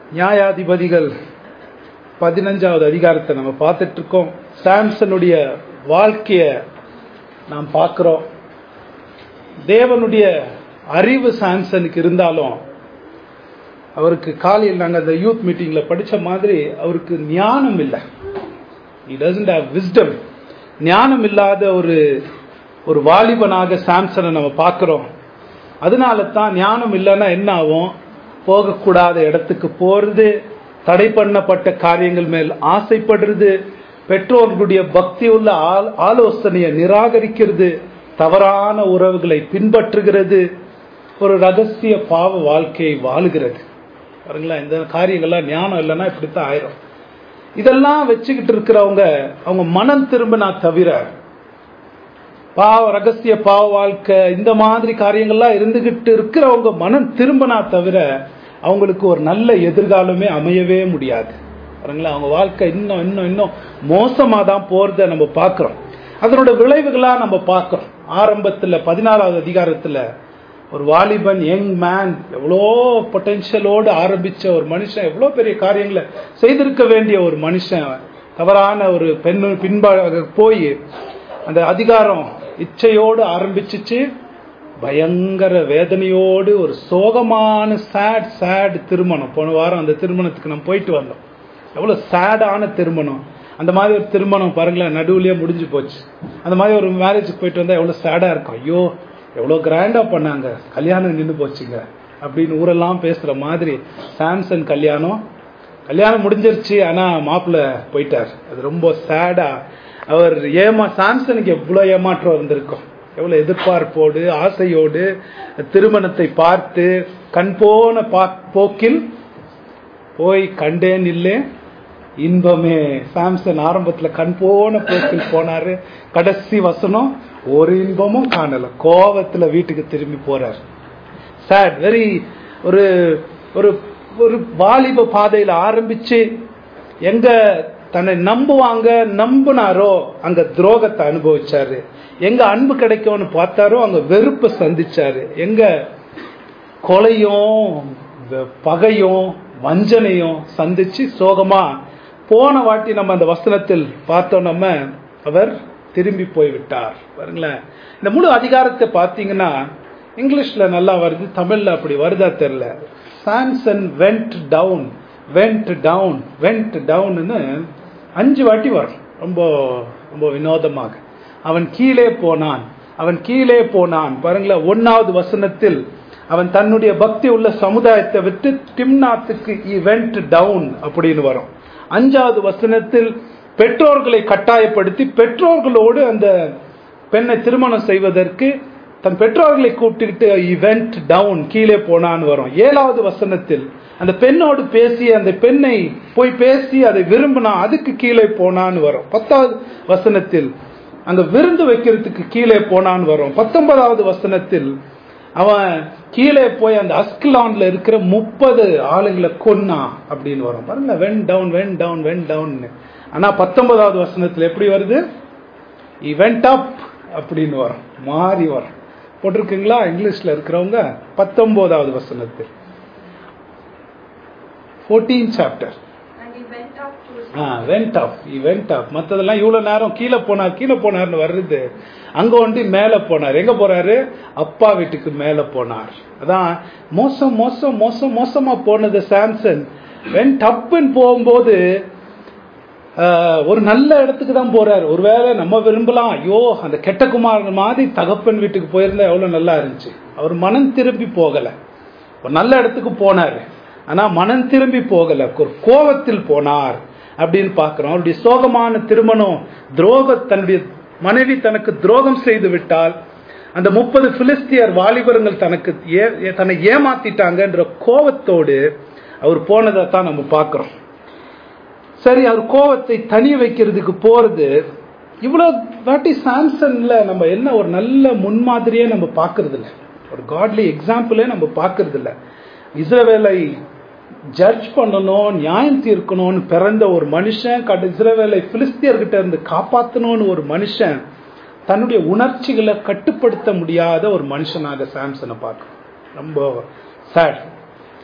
நியாயாதிபதிகள் பதினஞ்சாவது அதிகாரத்தை நம்ம பார்த்துட்டு இருக்கோம் சாம்சனுடைய வாழ்க்கைய நாம் பார்க்கிறோம் தேவனுடைய அறிவு சாம்சனுக்கு இருந்தாலும் அவருக்கு காலையில் நாங்கள் அந்த யூத் மீட்டிங்ல படிச்ச மாதிரி அவருக்கு ஞானம் இல்லை he doesn't have wisdom ஞானம் இல்லாத ஒரு ஒரு வாலிபனாக சாம்சனை நம்ம பார்க்கிறோம் அதனால தான் ஞானம் இல்லைன்னா என்ன ஆகும் போகக்கூடாத இடத்துக்கு போறது தடை பண்ணப்பட்ட காரியங்கள் மேல் ஆசைப்படுறது பெற்றோர்களுடைய பக்தி உள்ள ஆல்- ஆலோசனையை நிராகரிக்கிறது தவறான உறவுகளை பின்பற்றுகிறது ஒரு ரகசிய பாவ வாழ்க்கையை வாழுகிறது பாருங்களேன் இந்த காரியங்கள்லாம் ஞானம் இல்லைன்னா இப்படித்தான் ஆயிரும் இதெல்லாம் வச்சுக்கிட்டு இருக்கிறவங்க அவங்க மனம் திரும்பினா தவிர பாவ ரகசிய பாவ வாழ்க்கை இந்த மாதிரி காரியங்கள்லாம் இருந்துகிட்டு இருக்கிறவங்க மனம் திரும்பினா தவிர அவங்களுக்கு ஒரு நல்ல எதிர்காலமே அமையவே முடியாது பாருங்களேன் அவங்க வாழ்க்கை இன்னும் இன்னும் இன்னும் மோசமா தான் போறத நம்ம பார்க்கிறோம் அதனோட விளைவுகளா நம்ம பார்க்கிறோம் ஆரம்பத்துல பதினாறாவது அதிகாரத்துல ஒரு வாலிபன் யங் மேன் எவ்வளோ பொட்டென்ஷியலோடு ஆரம்பிச்ச ஒரு மனுஷன் எவ்வளோ பெரிய காரியங்களை செய்திருக்க வேண்டிய ஒரு மனுஷன் தவறான ஒரு பெண் பின்பாக போய் அந்த அதிகாரம் இச்சையோடு ஆரம்பிச்சிச்சு பயங்கர வேதனையோடு ஒரு சோகமான சேட் சேட் திருமணம் போன வாரம் அந்த திருமணத்துக்கு நம்ம போயிட்டு வந்தோம் எவ்வளவு சேடான திருமணம் அந்த மாதிரி ஒரு திருமணம் பாருங்களேன் நடுவுலயே முடிஞ்சு போச்சு அந்த மாதிரி ஒரு மேரேஜுக்கு போயிட்டு வந்தா எவ்வளவு சேடா இருக்கும் ஐயோ எவ்வளவு கிராண்டா பண்ணாங்க கல்யாணம் நின்று போச்சுங்க அப்படின்னு ஊரெல்லாம் பேசுற மாதிரி சாம்சன் கல்யாணம் கல்யாணம் முடிஞ்சிருச்சு ஆனா மாப்பிள்ள போயிட்டார் அது ரொம்ப சேடா அவர் ஏமா சாம்சனுக்கு எவ்வளவு ஏமாற்றம் இருந்திருக்கும் எவ்வளவு எதிர்பார்ப்போடு ஆசையோடு திருமணத்தை பார்த்து கண் போன பா- போக்கில் போய் கண்டேன் இல்லை இன்பமே சாம்சன் ஆரம்பத்துல கண் போன போக்கில் போனாரு கடைசி வசனம் ஒரு இன்பமும் காணல கோவத்துல வீட்டுக்கு திரும்பி போறார் சாட் வெரி ஒரு ஒரு ஒரு வாலிப பாதையில ஆரம்பிச்சு எங்க தன்னை நம்புவாங்க நம்புனாரோ அங்க துரோகத்தை அனுபவிச்சாரு எங்க அன்பு கிடைக்கும்னு பார்த்தாரோ அங்க வெறுப்பை சந்திச்சாரு எங்க கொலையும் வ- பகையும் வஞ்சனையும் சந்திச்சு சோகமா போன வாட்டி நம்ம அந்த வசனத்தில் பார்த்தோம் நம்ம அவர் திரும்பி போய் விட்டார் பாருங்களேன் இந்த முழு அதிகாரத்தை பார்த்தீங்கன்னா இங்கிலீஷ்ல நல்லா வருது தமிழ்ல அப்படி வருதா தெரியல Samson went down went down went டவுன்னு அஞ்சு வாட்டி வரும் ரொம்ப ரொம்ப வினோதமாக அவன் கீழே போனான் அவன் கீழே போனான் பாருங்களேன் ஒன்னாவது வசனத்தில் அவன் தன்னுடைய பக்தி உள்ள சமுதாயத்தை விட்டு டிம்னாத்துக்கு வெண்ட் டவுன் அப்படின்னு வரும் அஞ்சாவது வசனத்தில் பெற்றோர்களை கட்டாயப்படுத்தி பெற்றோர்களோடு அந்த பெண்ணை திருமணம் செய்வதற்கு தன் பெற்றோர்களை கூப்பிட்டுக்கிட்டு இவெண்ட் டவுன் கீழே போனான்னு வரும் ஏழாவது வசனத்தில் அந்த பெண்ணோடு பேசி அந்த பெண்ணை போய் பேசி அதை விரும்பினா அதுக்கு கீழே போனான்னு வரும் பத்தாவது வசனத்தில் அங்க விருந்து வைக்கிறதுக்கு கீழே போனான்னு வரும் பத்தொன்பதாவது வசனத்தில் அவன் கீழே போய் அந்த அஸ்கிலான்ல இருக்கிற முப்பது ஆளுங்களை கொன்னா அப்படின்னு வரும் பாருங்க went down went down went down ஆனா பத்தொன்பதாவது வசனத்துல எப்படி வருது இவெண்ட் அப் அப்படின்னு வரும் மாறி வரும் போட்டிருக்குங்களா இங்கிலீஷ்ல இருக்கிறவங்க பத்தொன்பதாவது வசனத்தில் fourteen chapter And he went up to his ah went up went up மற்றதெல்லாம் இவ்வளவு நேரம் கீழே போனார் கீழே போனார்னு வருது அங்க வந்து மேல போனார் எங்க போறாரு அப்பா வீட்டுக்கு மேல போனார் அதான் மோசம் மோசம் மோசம் மோசமா போனது சாம்சன் வெண்ட் அப்னு போகும்போது ஆஹ், ஒரு நல்ல இடத்துக்கு தான் போறாரு ஒருவேளை நம்ம விரும்பலாம் ஐயோ அந்த கெட்ட குமாரன் மாதிரி தகப்பன் வீட்டுக்கு போயிருந்தா எவ்வளவு நல்லா இருந்துச்சு அவர் மனம் திரும்பி போகல ஒரு நல்ல இடத்துக்கு போனாரு ஆனா மனம் திரும்பி போகல ஒரு கோபத்தில் போனார் அப்படின்னு பார்க்கிறோம் அவருடைய சோகமான திருமணம் துரோக தன்னுடைய மனைவி தனக்கு துரோகம் செய்து விட்டால் அந்த முப்பது பிலிஸ்தியர் வாலிபர்கள் தனக்கு ஏ- ஏ- தன்னை ஏமாத்திட்டாங்கன்ற கோபத்தோடு அவர் போனதை தான் நம்ம பார்க்கிறோம் சரி அவர் கோவத்தை தனி வைக்கிறதுக்கு போறது இவ்வளவு வாட்டி சாம்சன்ல நம்ம என்ன ஒரு நல்ல முன்மாதிரியே நம்ம பார்க்கறது இல்ல ஒரு காட்லி எக்ஸாம்பிளே நம்ம பார்க்கறது இல்ல இஸ்ரவேலை ஜட்ஜ் பண்ணணும் நியாயம் தீர்க்கணும்னு பிறந்த ஒரு மனுஷன் கட இஸ்ரவேலை பிலிஸ்தியர்கிட்ட இருந்து காப்பாத்தணும்னு ஒரு மனுஷன் தன்னுடைய உணர்ச்சிகளை கட்டுப்படுத்த முடியாத ஒரு மனுஷனாக சாம்சனை பார்க்கணும் ரொம்ப சேட்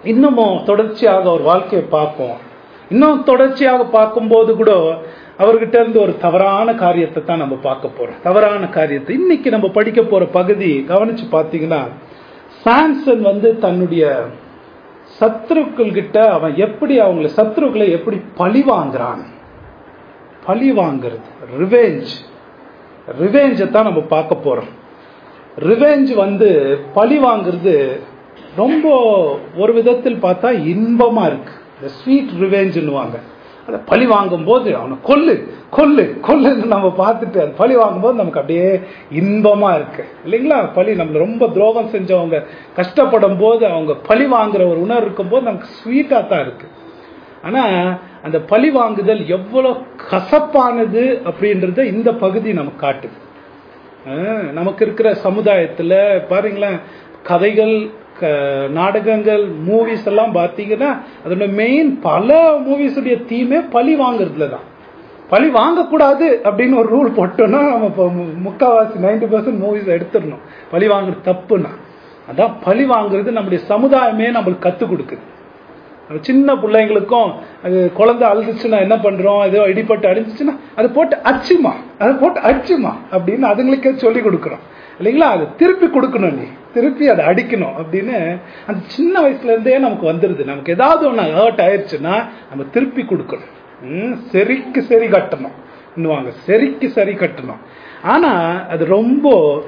இன்னமும் தொடர்ச்சியாக ஒரு வாழ்க்கையை பார்ப்போம் இன்னும் தொடர்ச்சியாக பார்க்கும்போது கூட அவர்கிட்ட இருந்து ஒரு தவறான காரியத்தை தான் நம்ம பார்க்க போறோம் தவறான காரியத்தை இன்னைக்கு நம்ம படிக்க போற பகுதி கவனிச்சு பார்த்தீங்கன்னா சாம்சன் வந்து தன்னுடைய சத்ருக்கள் கிட்ட அவன் எப்படி அவங்கள சத்ருக்களை எப்படி பழி வாங்குறான் பழி வாங்குறது ரிவெஞ்ச் ரிவெஞ்சை தான் நம்ம பார்க்க போறோம் ரிவெஞ்ச் வந்து பழி வாங்குறது ரொம்ப ஒரு விதத்தில் பார்த்தா இன்பமா இருக்கு இந்த ஸ்வீட் ரிவெஞ்சுன்னுவாங்க அதை பழி வாங்கும் போது அவனை கொல்லு கொல்லு கொல்லுன்னு நம்ம பார்த்துட்டு அது பழி வாங்கும்போது நமக்கு அப்படியே இன்பமா இருக்கு இல்லைங்களா பழி நம்மள ரொம்ப துரோகம் செஞ்சவங்க கஷ்டப்படும் போது அவங்க பழி வாங்குற ஒரு உணர்வு இருக்கும்போது நமக்கு ஸ்வீட்டா தான் இருக்கு ஆனா அந்த பழி வாங்குதல் எவ்வளவு கசப்பானது அப்படின்றத இந்த பகுதி நமக்கு காட்டுது ஆஹ் நமக்கு இருக்கிற சமுதாயத்துல பாருங்களேன் கதைகள் க- நாடகங்கள் மூவிஸ் எல்லாம் பார்த்தீங்கன்னா அதோட மெயின் பல மூவிஸுடைய தீமே பழி வாங்குறதுல தான் பழி வாங்கக்கூடாது அப்படின்னு ஒரு ரூல் போட்டோம்னா நம்ம இப்போ மு- முக்காவாசி நைன்டி பர்சன்ட் மூவிஸ் எடுத்துடணும் பழி வாங்குறது தப்புன்னா அதான் பழி வாங்குறது நம்முடைய சமுதாயமே நம்மளுக்கு கற்றுக் கொடுக்குது நம்ம சின்ன பிள்ளைங்களுக்கும் அது குழந்தை அழுதுச்சுன்னா என்ன பண்றோம் ஏதோ இடிப்பட்டு அடிச்சுச்சுன்னா அது போட்டு அச்சுமா அதை போட்டு அச்சுமா அப்படின்னு அதுங்களுக்கே சொல்லி கொடுக்குறோம் இல்லைங்களா அது திருப்பி கொடுக்கணும் நீ திருப்பி அதை அடிக்கணும் அப்படின்னு அந்த சின்ன வயசுல இருந்தே நமக்கு வந்துருது நமக்கு ஏதாவது ஒன்று ஹர்ட் ஆயிடுச்சுன்னா நம்ம திருப்பி கொடுக்கணும் ம், சரிக்கு சரி கட்டணும் இன்னுவாங்க சரிக்கு சரி கட்டணும் ஆனா அது ரொம்ப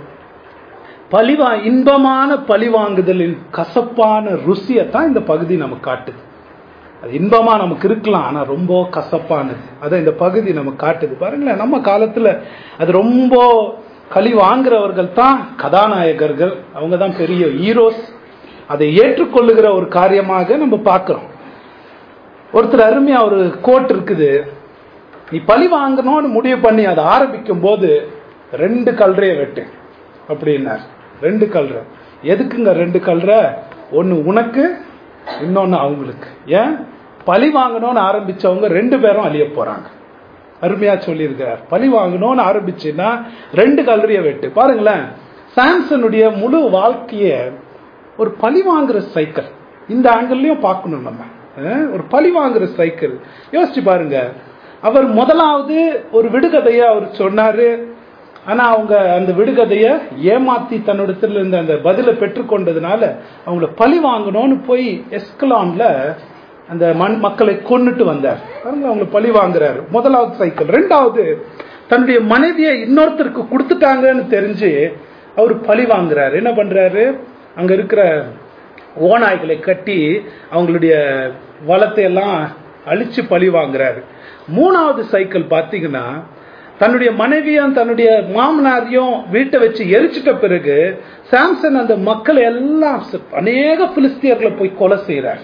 பழிவா இன்பமான பழிவாங்குதலின் கசப்பான ருசியை தான் இந்த பகுதி நமக்கு காட்டுது அது இன்பமா நமக்கு இருக்கலாம் ஆனா ரொம்ப கசப்பானது அதை இந்த பகுதி நமக்கு காட்டுது பாருங்களேன் நம்ம காலத்துல அது ரொம்ப களி வாங்குறவர்கள் தான் கதாநாயகர்கள் அவங்க தான் பெரிய ஹீரோஸ் அதை ஏற்றுக்கொள்ளுகிற ஒரு காரியமாக நம்ம பார்க்கிறோம் ஒருத்தர் அருமையா ஒரு கோட் இருக்குது நீ பழி வாங்கணும்னு முடிவு பண்ணி அதை ஆரம்பிக்கும் போது ரெண்டு கல்றைய வெட்டு அப்படின்னார் ரெண்டு கல்ற எதுக்குங்க ரெண்டு கல்ற ஒன்னு உனக்கு இன்னொன்னு அவங்களுக்கு ஏன் பழி வாங்கணும்னு ஆரம்பிச்சவங்க ரெண்டு பேரும் அழிய போறாங்க அருமையா சொல்லியிருக்கிறார் பழி வாங்கணும்னு ஆரம்பிச்சுன்னா ரெண்டு கல்லறிய வெட்டு பாருங்களேன் சாம்சனுடைய முழு வாழ்க்கைய ஒரு பழி வாங்குற சைக்கிள் இந்த ஆங்கிள்லயும் பார்க்கணும் நம்ம அஹ், ஒரு பழி வாங்குற சைக்கிள் யோசிச்சு பாருங்க அவர் முதலாவது ஒரு விடுகதைய அவர் சொன்னாரு ஆனா அவங்க அந்த விடுகதைய ஏமாத்தி தன்னிடத்துல இருந்த அந்த பதிலை பெற்றுக்கொண்டதுனால அவங்கள பழி வாங்கணும்னு போய் எஸ்கலான்ல அந்த மண் மக்களை கொன்னுட்டு வந்தார் பாருங்க அவங்களை பழி வாங்குறாரு முதலாவது சைக்கிள் ரெண்டாவது தன்னுடைய மனைவியை இன்னொருத்தருக்கு கொடுத்துட்டாங்கன்னு தெரிஞ்சு அவர் பழி வாங்குறாரு என்ன பண்றாரு அங்க இருக்கிற ஓநாய்களை கட்டி அவங்களுடைய வளத்தை எல்லாம் அழிச்சு பழி வாங்குறாரு மூணாவது சைக்கிள் பார்த்தீங்கன்னா தன்னுடைய மனைவியும் தன்னுடைய மாமனாரையும் வீட்டை வச்சு எரிச்சிட்ட பிறகு சாம்சன் அந்த மக்களை எல்லாம் ச- அநேக பிலிஸ்தியர்களை போய் கொலை செய்றார்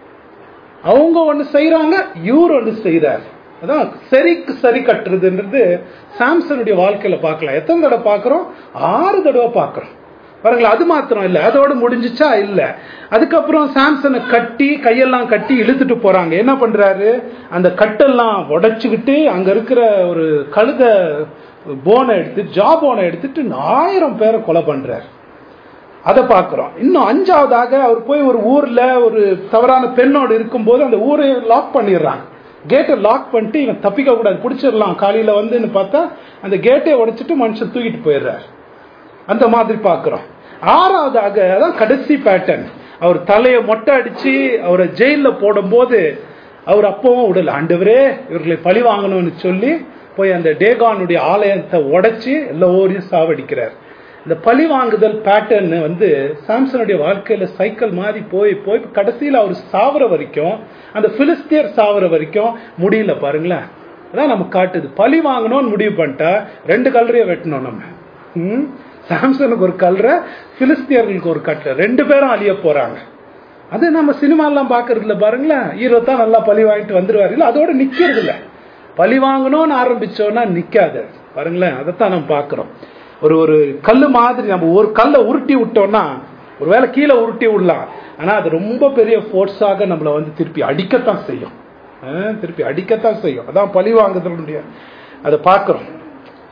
அவங்க ஒண்ணு செய்யறாங்க இவர் ஒண்ணு செய்யறார் அதான் சரிக்கு சரி கட்டுறதுன்றது சாம்சனுடைய வாழ்க்கையில பார்க்கலாம் எத்தனை தடவை பார்க்கிறோம் ஆறு தடவை பார்க்கிறோம் பாருங்களேன் அது மாத்திரம் இல்ல அதோட முடிஞ்சுச்சா இல்ல அதுக்கப்புறம் சாம்சனை கட்டி கையெல்லாம் கட்டி இழுத்துட்டு போறாங்க என்ன பண்றாரு அந்த கட்டெல்லாம் உடைச்சுக்கிட்டு அங்க இருக்கிற ஒரு கழுத போனை எடுத்து ஜா போனை எடுத்துட்டு ஆயிரம் பேரை கொலை பண்றாரு அதை பார்க்கிறோம் இன்னும் அஞ்சாவதாக அவர் போய் ஒரு ஊர்ல ஒரு தவறான பெண்ணோடு இருக்கும்போது அந்த ஊரை லாக் பண்ணிடுறாங்க கேட்டை லாக் பண்ணிட்டு இவன் தப்பிக்க கூடாது பிடிச்சிடலாம் காலையில வந்துன்னு பார்த்தா அந்த கேட்டை உடைச்சிட்டு மனுஷன் தூக்கிட்டு போயிடுறாரு அந்த மாதிரி பார்க்கிறோம் ஆறாவதாக அதான் கடைசி பேட்டர்ன் அவர் தலையை மொட்டை அடிச்சு அவரை ஜெயில போடும்போது அவர் அப்பவும் விடல ஆண்டவரே இவர்களை பழி வாங்கணும்னு சொல்லி போய் அந்த டேகானுடைய ஆலயத்தை உடைச்சு எல்லோரையும் சாவடிக்கிறார் இந்த பழி வாங்குதல் பேட்டர்ன் வந்து சாம்சனுடைய வாழ்க்கையில சைக்கிள் மாதிரி போய் போய் கடைசியில் அவர் சாவர வரைக்கும் அந்த பிலிஸ்தியர் சாவர வரைக்கும் முடியல பாருங்களேன் அதான் நமக்கு காட்டுது பழி வாங்கணும்னு முடிவு பண்ணிட்டா ரெண்டு கல்லறைய வெட்டணும் நம்ம ம்? சாம்சனுக்கு ஒரு கல்ற பிலிஸ்தியர்களுக்கு ஒரு கட்டை ரெண்டு பேரும் அழிய போறாங்க அது நம்ம சினிமாலாம் பாக்குறதுல பாருங்களேன் ஹீரோ தான் நல்லா பழி வாங்கிட்டு வந்துருவாரு இல்ல அதோட நிக்கிறது இல்ல பழி வாங்கணும்னு ஆரம்பிச்சோம்னா நிக்காது பாருங்களேன் அதைத்தான் நம்ம பாக்குறோம் ஒரு ஒரு கல்லு மாதிரி நம்ம ஒரு கல்லை உருட்டி விட்டோம்னா ஒருவேளை கீழே உருட்டி விடலாம் ஆனா அது ரொம்ப பெரிய ஃபோர்ஸாக நம்மளை வந்து திருப்பி அடிக்கத்தான் செய்யும் அஹ், திருப்பி அடிக்கத்தான் செய்யும் அதான் பழி வாங்குதலுடைய அதை பார்க்கிறோம்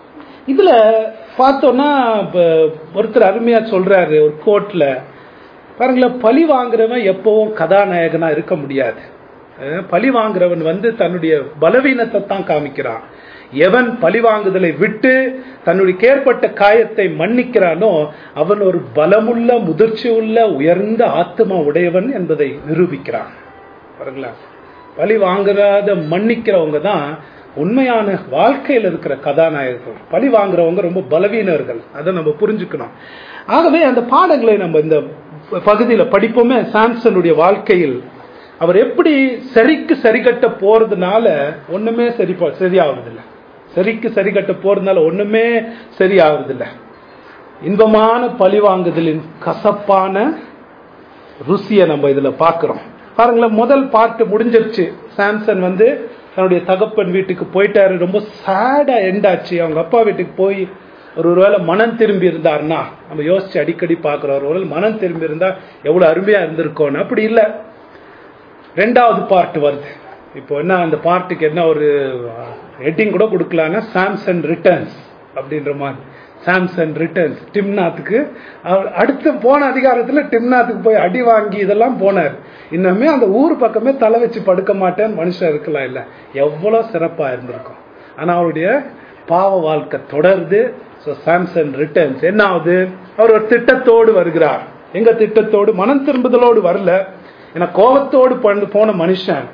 இதுல பார்த்தோம்னா இப்ப ஒருத்தர் அருமையா சொல்றாரு ஒரு கோர்ட்ல பாருங்களேன் பழி வாங்குறவன் எப்பவும் கதாநாயகனா இருக்க முடியாது அஹ் பழி வாங்குறவன் வந்து தன்னுடைய பலவீனத்தை தான் காமிக்கிறான் எவன் பழி வாங்குதலை விட்டு தன்னுடைய ஏற்பட்ட காயத்தை மன்னிக்கிறானோ அவன் ஒரு பலமுள்ள முதிர்ச்சி உள்ள உயர்ந்த ஆத்மா உடையவன் என்பதை நிரூபிக்கிறான் பாருங்களேன் பழி வாங்குறாத மன்னிக்கிறவங்க தான் உண்மையான வாழ்க்கையில் இருக்கிற கதாநாயகர்கள் பழி வாங்குறவங்க ரொம்ப பலவீனர்கள் அதை நம்ம புரிஞ்சுக்கணும் ஆகவே அந்த பாடங்களை நம்ம இந்த பகுதியில் படிப்போமே சாம்சனுடைய வாழ்க்கையில் அவர் எப்படி சரிக்கு சரிகட்ட போறதுனால ஒண்ணுமே சரி சரியாவதில்ல சரிக்கு சரிகட்ட போறதுனால ஒண்ணுமே சரியாவதில்ல இன்பமான பழி வாங்குதலின் கசப்பான ருசியை நம்ம இதுல பார்க்கிறோம் பாருங்களேன் முதல் பார்ட் முடிஞ்சிருச்சு சாம்சன் வந்து தன்னுடைய தகப்பன் வீட்டுக்கு போயிட்டாரு ரொம்ப சேடா எண்டாச்சு அவங்க அப்பா வீட்டுக்கு போய் ஒரு ஒருவேளை மனம் திரும்பி இருந்தாருன்னா நம்ம யோசிச்சு அடிக்கடி பார்க்கிறோம் ஒரு ஒருவேளை மனம் திரும்பி இருந்தா எவ்வளவு அருமையா இருந்திருக்கோன்னு அப்படி இல்லை ரெண்டாவது பார்ட் வருது இப்போ என்ன அந்த பார்ட்டுக்கு என்ன ஒரு ஹெட்டிங் கூட கொடுக்கலான்னா சாம்சன் ரிட்டர்ன்ஸ் அப்படின்ற மாதிரி சாம்சன் ரிட்டர்ன்ஸ் டிம்நாத்துக்கு அவர் அடுத்து போன அதிகாரத்துல டிம்நாத்துக்கு போய் அடி வாங்கி இதெல்லாம் போனார் இன்னுமே அந்த ஊர் பக்கமே தலை வச்சு படுக்க மாட்டேன்னு மனுஷன் இருக்கலாம் இல்ல எவ்வளவு சிறப்பா இருந்திருக்கும் ஆனா அவருடைய பாவ வாழ்க்கை தொடருது ஸோ சாம்சன் ரிட்டர்ன்ஸ் என்ன ஆகுது அவர் ஒரு திட்டத்தோடு வருகிறார் எங்க திட்டத்தோடு மனம் திரும்புதலோடு வரல ஏன்னா கோபத்தோடு பண்ணு- போன மனுஷன்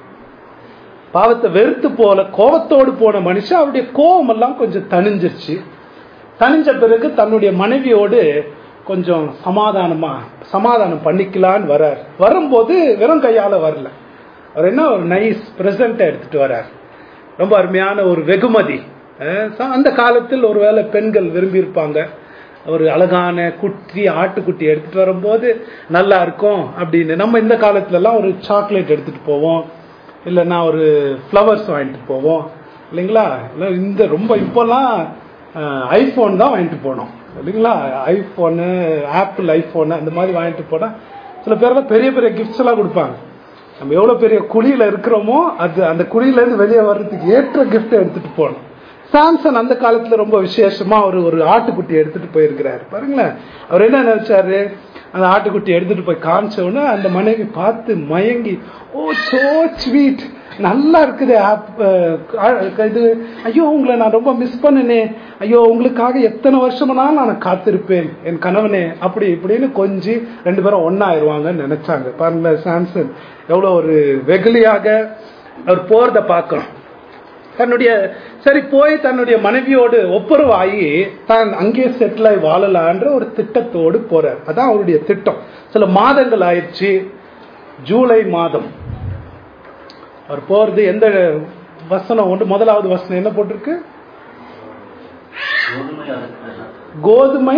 பாவத்தை வெறுத்து போல கோபத்தோடு போன மனுஷன் அவருடைய கோபம் எல்லாம் கொஞ்சம் தணிஞ்சிருச்சு தணிஞ்ச பிறகு தன்னுடைய மனைவியோடு கொஞ்சம் சமாதானமா சமாதானம் பண்ணிக்கலான்னு வரார் வரும்போது வெறும் கையால வரல அவர் என்ன ஒரு நைஸ் பிரசன்ட்டை எடுத்துட்டு வரார் ரொம்ப அருமையான ஒரு வெகுமதி அஹ் ச- அந்த காலத்தில் ஒருவேளை பெண்கள் விரும்பி இருப்பாங்க ஒரு அழகான குட்டி ஆட்டுக்குட்டி எடுத்துட்டு வரும்போது நல்லா இருக்கும் அப்படின்னு நம்ம இந்த காலத்துல எல்லாம் ஒரு சாக்லேட் எடுத்துட்டு போவோம் இல்லைன்னா ஒரு ஃப்ளவர்ஸ் வாங்கிட்டு போவோம் இல்லைங்களா இல்லை இந்த ரொம்ப இப்போல்லாம் ஐஃபோன் தான் வாங்கிட்டு போனோம் இல்லைங்களா ஐஃபோனு ஆப்பிள் ஐஃபோனு அந்த மாதிரி வாங்கிட்டு போனா சில பேர்லாம் பெரிய பெரிய கிஃப்ட்ஸ் எல்லாம் கொடுப்பாங்க நம்ம எவ்வளவு பெரிய குழியில இருக்கிறோமோ அது அந்த குழியில இருந்து வெளியே வர்றதுக்கு ஏற்ற கிஃப்ட் எடுத்துட்டு போகணும் சாம்சன் அந்த காலத்துல ரொம்ப விசேஷமா ஒரு ஒரு ஆட்டுக்குட்டி எடுத்துட்டு போயிருக்கிறாரு பாருங்களேன் அவர் என்ன நினைச்சாரு அந்த ஆட்டுக்குட்டி எடுத்துட்டு போய் காமிச்ச உடனே அந்த மனைவி பார்த்து மயங்கி ஓ சோ ஸ்வீட் நல்லா இருக்குது ஆப்- அஹ் இது ஐயோ உங்களை நான் ரொம்ப மிஸ் பண்ணனே ஐயோ உங்களுக்காக எத்தனை வருஷமானாலும் நான் காத்திருப்பேன் என் கணவனே அப்படி இப்படின்னு கொஞ்சி ரெண்டு பேரும் ஒன்னாயிருவாங்கன்னு நினைச்சாங்க பாருங்களேன் சாம்சன் எவ்வளவு ஒரு வெகுளியாக அவர் போறத பார்க்கணும் தன்னுடைய சரி போய் தன்னுடைய மனைவியோடு ஒப்புரவாகி தான் அங்கே செட்டில் ஆகி வாழலான்ற ஒரு திட்டத்தோடு போறார் அதான் அவருடைய திட்டம் சில மாதங்கள் ஆயிடுச்சு ஜூலை மாதம் அவர் போறது எந்த வசனம் ஒன்று முதலாவது வசனம் என்ன போட்டிருக்கு கோதுமை அறுக்கிறது கோதுமை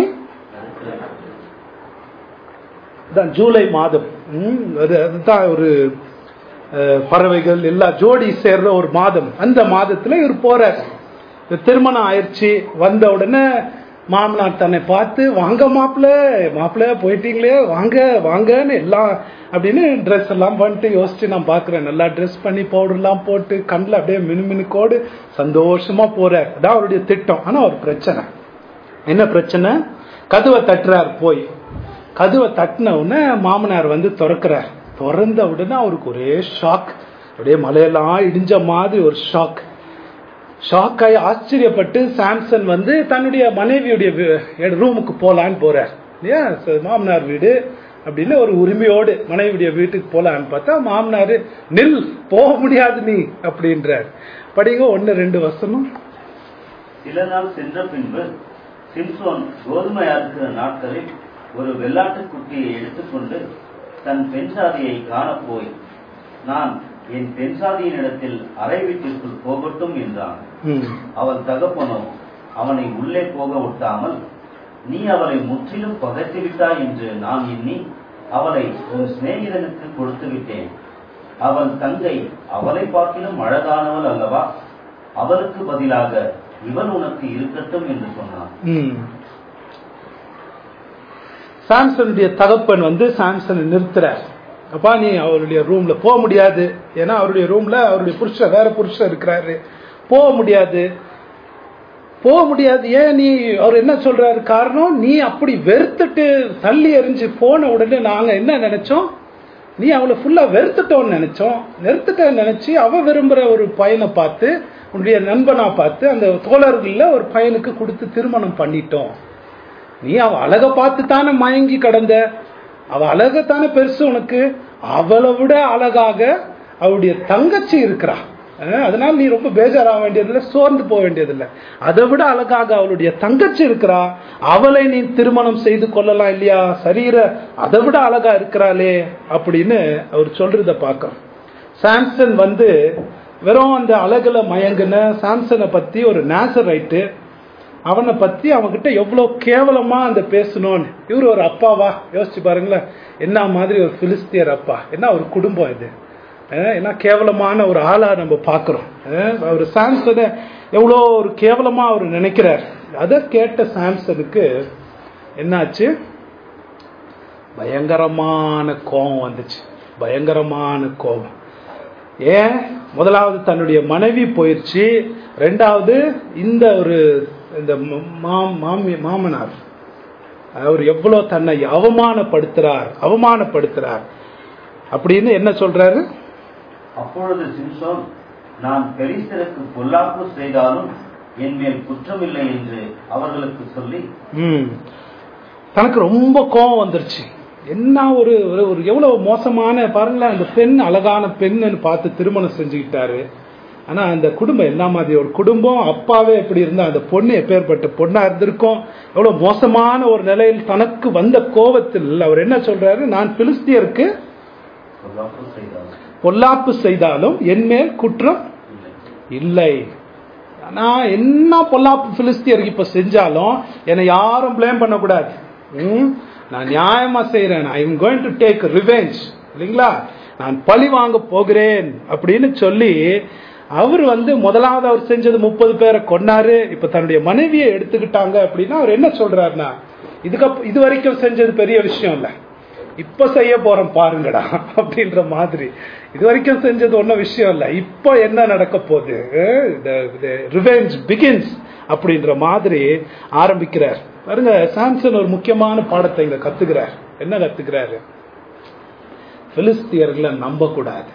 தான் ஜூலை மாதம் ம், அது- அதுதான் ஒரு அஹ், பறவைகள் எல்லா ஜோடி சேர்ற ஒரு மாதம் அந்த மாதத்துல இவர் போறார் இந்த திருமணம் ஆயிடுச்சு வந்த உடனே மாமனார் தன்னை பார்த்து வாங்க மாப்பிள்ள மாப்பிள்ள போயிட்டீங்களே வாங்க வாங்கன்னு எல்லாம் அப்படின்னு ட்ரெஸ் எல்லாம் பண்ணிட்டு யோசிச்சு நான் பாக்குறேன் நல்லா ட்ரெஸ் பண்ணி பவுடர் எல்லாம் போட்டு கண்ணில் அப்படியே மினுமினுக்கோடு சந்தோஷமா போறார் அதான் அவருடைய திட்டம் ஆனா ஒரு பிரச்சனை என்ன பிரச்சனை கதவை தட்டுறார் போய் கதவை தட்டின உடனே மாமனார் வந்து திறக்கிறார் திறந்த உடனே அவருக்கு ஒரே ஷாக் அப்படியே மலையெல்லாம் இடிஞ்ச மாதிரி ஒரு ஷாக் ஷாக் ஆகி ஆச்சரியப்பட்டு சாம்சன் வந்து தன்னுடைய மனைவியுடைய வீ- ரூமுக்கு போலான்னு போறார் இல்லையா ச- மாமனார் வீடு அப்படின்னு ஒரு உரிமையோடு மனைவியுடைய வீட்டுக்கு போலான்னு பார்த்தா மாமனார் நில் போக முடியாது நீ அப்படின்றார் படிங்க ஒன்னு ரெண்டு வசனம் சில நாள் சென்ற பின்பு சிம்சோன் கோதுமை அறுக்கிற நாட்களில் ஒரு வெள்ளாட்டுக் குட்டியை எடுத்துக்கொண்டு தன் பெண் சாதியை காணப் போய் நான் என் பெண் சாதியினிடத்தில் அறை வீட்டிற்குள் போகட்டும் என்றான் ம். அவள் தகப்பனோ அவனை உள்ளே போக விட்டாமல் நீ அவளை முற்றிலும் பகைத்து விட்டாய் என்று நான் எண்ணி அவளை உன் சிநேகிதனுக்கு கொடுத்து விட்டேன் அவள் தங்கை அவளை பார்க்கிலும் அழகானவள் அல்லவா அவளுக்கு பதிலாக இவன் உனக்கு இருக்கட்டும் என்று சொன்னான் ம். சாம்சனுடைய தகப்பன் வந்து சாம்சனை நிறுத்துறார் அப்பா நீ அவருடைய ரூம்ல போக முடியாது ஏன்னா அவருடைய ரூம்ல அவருடைய புருஷன் வேற புருஷன் இருக்கிறாரு போக முடியாது போக முடியாது ஏன் நீ அவர் என்ன சொல்றாரு காரணம் நீ அப்படி வெறுத்துட்டு தள்ளி எறிஞ்சு போன உடனே நாங்க என்ன நினைச்சோம் நீ அவளை ஃபுல்லா வெறுத்துட்டோன்னு நினைச்சோம் வெறுத்துட்டேன்னு நினைச்சு அவ விரும்புற ஒரு பையனை பார்த்து உன்னுடைய நண்பனா பார்த்து அந்த தோழர்கள்ல ஒரு பையனுக்கு கொடுத்து திருமணம் பண்ணிட்டோம் நீ அவ அழக பார்த்து தானே மயங்கி கடந்த அவ அழகத்தானே பெருசு உனக்கு அவளை விட அழகாக அவளுடைய தங்கச்சி இருக்கிறா அஹ், அதனால நீ ரொம்ப பேஜாராக வேண்டியதில்லை சோர்ந்து போக வேண்டியதில்லை அதை விட அழகாக அவளுடைய தங்கச்சி இருக்கிறா அவளை நீ திருமணம் செய்து கொள்ளலாம் இல்லையா சரீர அதை விட அழகா இருக்கிறாளே அப்படின்னு அவர் சொல்றத பார்க்கறோம் சாம்சன் வந்து வெறும் அந்த அழகுல மயங்கின சாம்சனை பத்தி ஒரு நேசரைட்டு அவனை பத்தி அவன்கிட்ட எவ்வளவு கேவலமா அந்த பேசணும்னு இவர் ஒரு அப்பாவா யோசிச்சு பாருங்களேன் என்ன மாதிரி ஒரு பிலிஸ்தியர் அப்பா என்ன ஒரு குடும்பம் இது அஹ் என்ன கேவலமான ஒரு ஆளா நம்ம பாக்குறோம் அஹ் அவர் சாம்சனை எவ்வளோ ஒரு கேவலமா அவர் நினைக்கிறார் அதை கேட்ட சாம்சனுக்கு என்னாச்சு பயங்கரமான கோபம் வந்துச்சு பயங்கரமான கோபம் ஏன் முதலாவது தன்னுடைய மனைவி போயிடுச்சு ரெண்டாவது இந்த ஒரு இந்த மா- மாமி- மாமனார் அவர் எவ்வளவு தன்னை அவமானப்படுத்துறார் அவமானப்படுத்துறார் அப்படின்னு என்ன சொல்றாரு அப்பொழுது சிம்சோன் நான் பெலிஸ்தருக்கு பொல்லாப்பு செய்தாலும் என் மேல் குற்றமில்லை என்று அவர்களுக்கு சொல்லி ம். தனக்கு ரொம்ப கோபம் வந்துருச்சு என்ன ஒரு ஒரு- ஒரு எவ்வளவு மோசமான பாருங்களேன் அந்த பெண் அழகான பெண்ணுன்னு பார்த்து திருமணம் செஞ்சுக்கிட்டாரு ஆனா அந்த குடும்பம் என்ன மாதிரி ஒரு குடும்பம் அப்பாவே எப்படி இருந்தா அந்த பொண்ணு எப்பேற்பட்ட பொண்ணா இருந்திருக்கும் எவ்வளவு மோசமான ஒரு நிலையில் தனக்கு வந்த கோபத்தில் அவர் என்ன சொல்றாரு நான் பிலிஸ்தியருக்கு பொல்லாப்பு செய்தாலும் பொல்லாப்பு செய்தாலும் என் மேல் குற்றம் இல்லை இல்லை நான் என்ன பொல்லாப்பு பிலிஸ்தியருக்கு இப்ப செஞ்சாலும் என்னை யாரும் ப்ளேம் பண்ணக்கூடாது ம்? நான் நியாயமா செய்யறேன் I am going to take revenge இல்லைங்களா நான் பழி வாங்க போகிறேன் அப்படின்னு சொல்லி அவர் வந்து முதலாவது அவர் செஞ்சது முப்பது பேரை கொன்னாரு இப்ப தன்னுடைய மனைவியை எடுத்துக்கிட்டாங்க அப்படின்னா அவர் என்ன சொல்றாருன்னா இதுக்கு இது வரைக்கும் செஞ்சது பெரிய விஷயம் இல்லை இப்ப செய்ய போறோம் பாருங்கடா அப்படின்ற மாதிரி இது வரைக்கும் செஞ்சது ஒன்றும் விஷயம் இல்லை இப்போ என்ன நடக்க போகுது ரிவெஞ்ச் பிகின்ஸ் அப்படின்ற மாதிரி ஆரம்பிக்கிறார் பாருங்க சாம்சன் ஒரு முக்கியமான பாடத்தை இங்க கத்துக்கிறார் என்ன கத்துக்கிறாரு பிலிஸ்தியர்களை நம்பக்கூடாது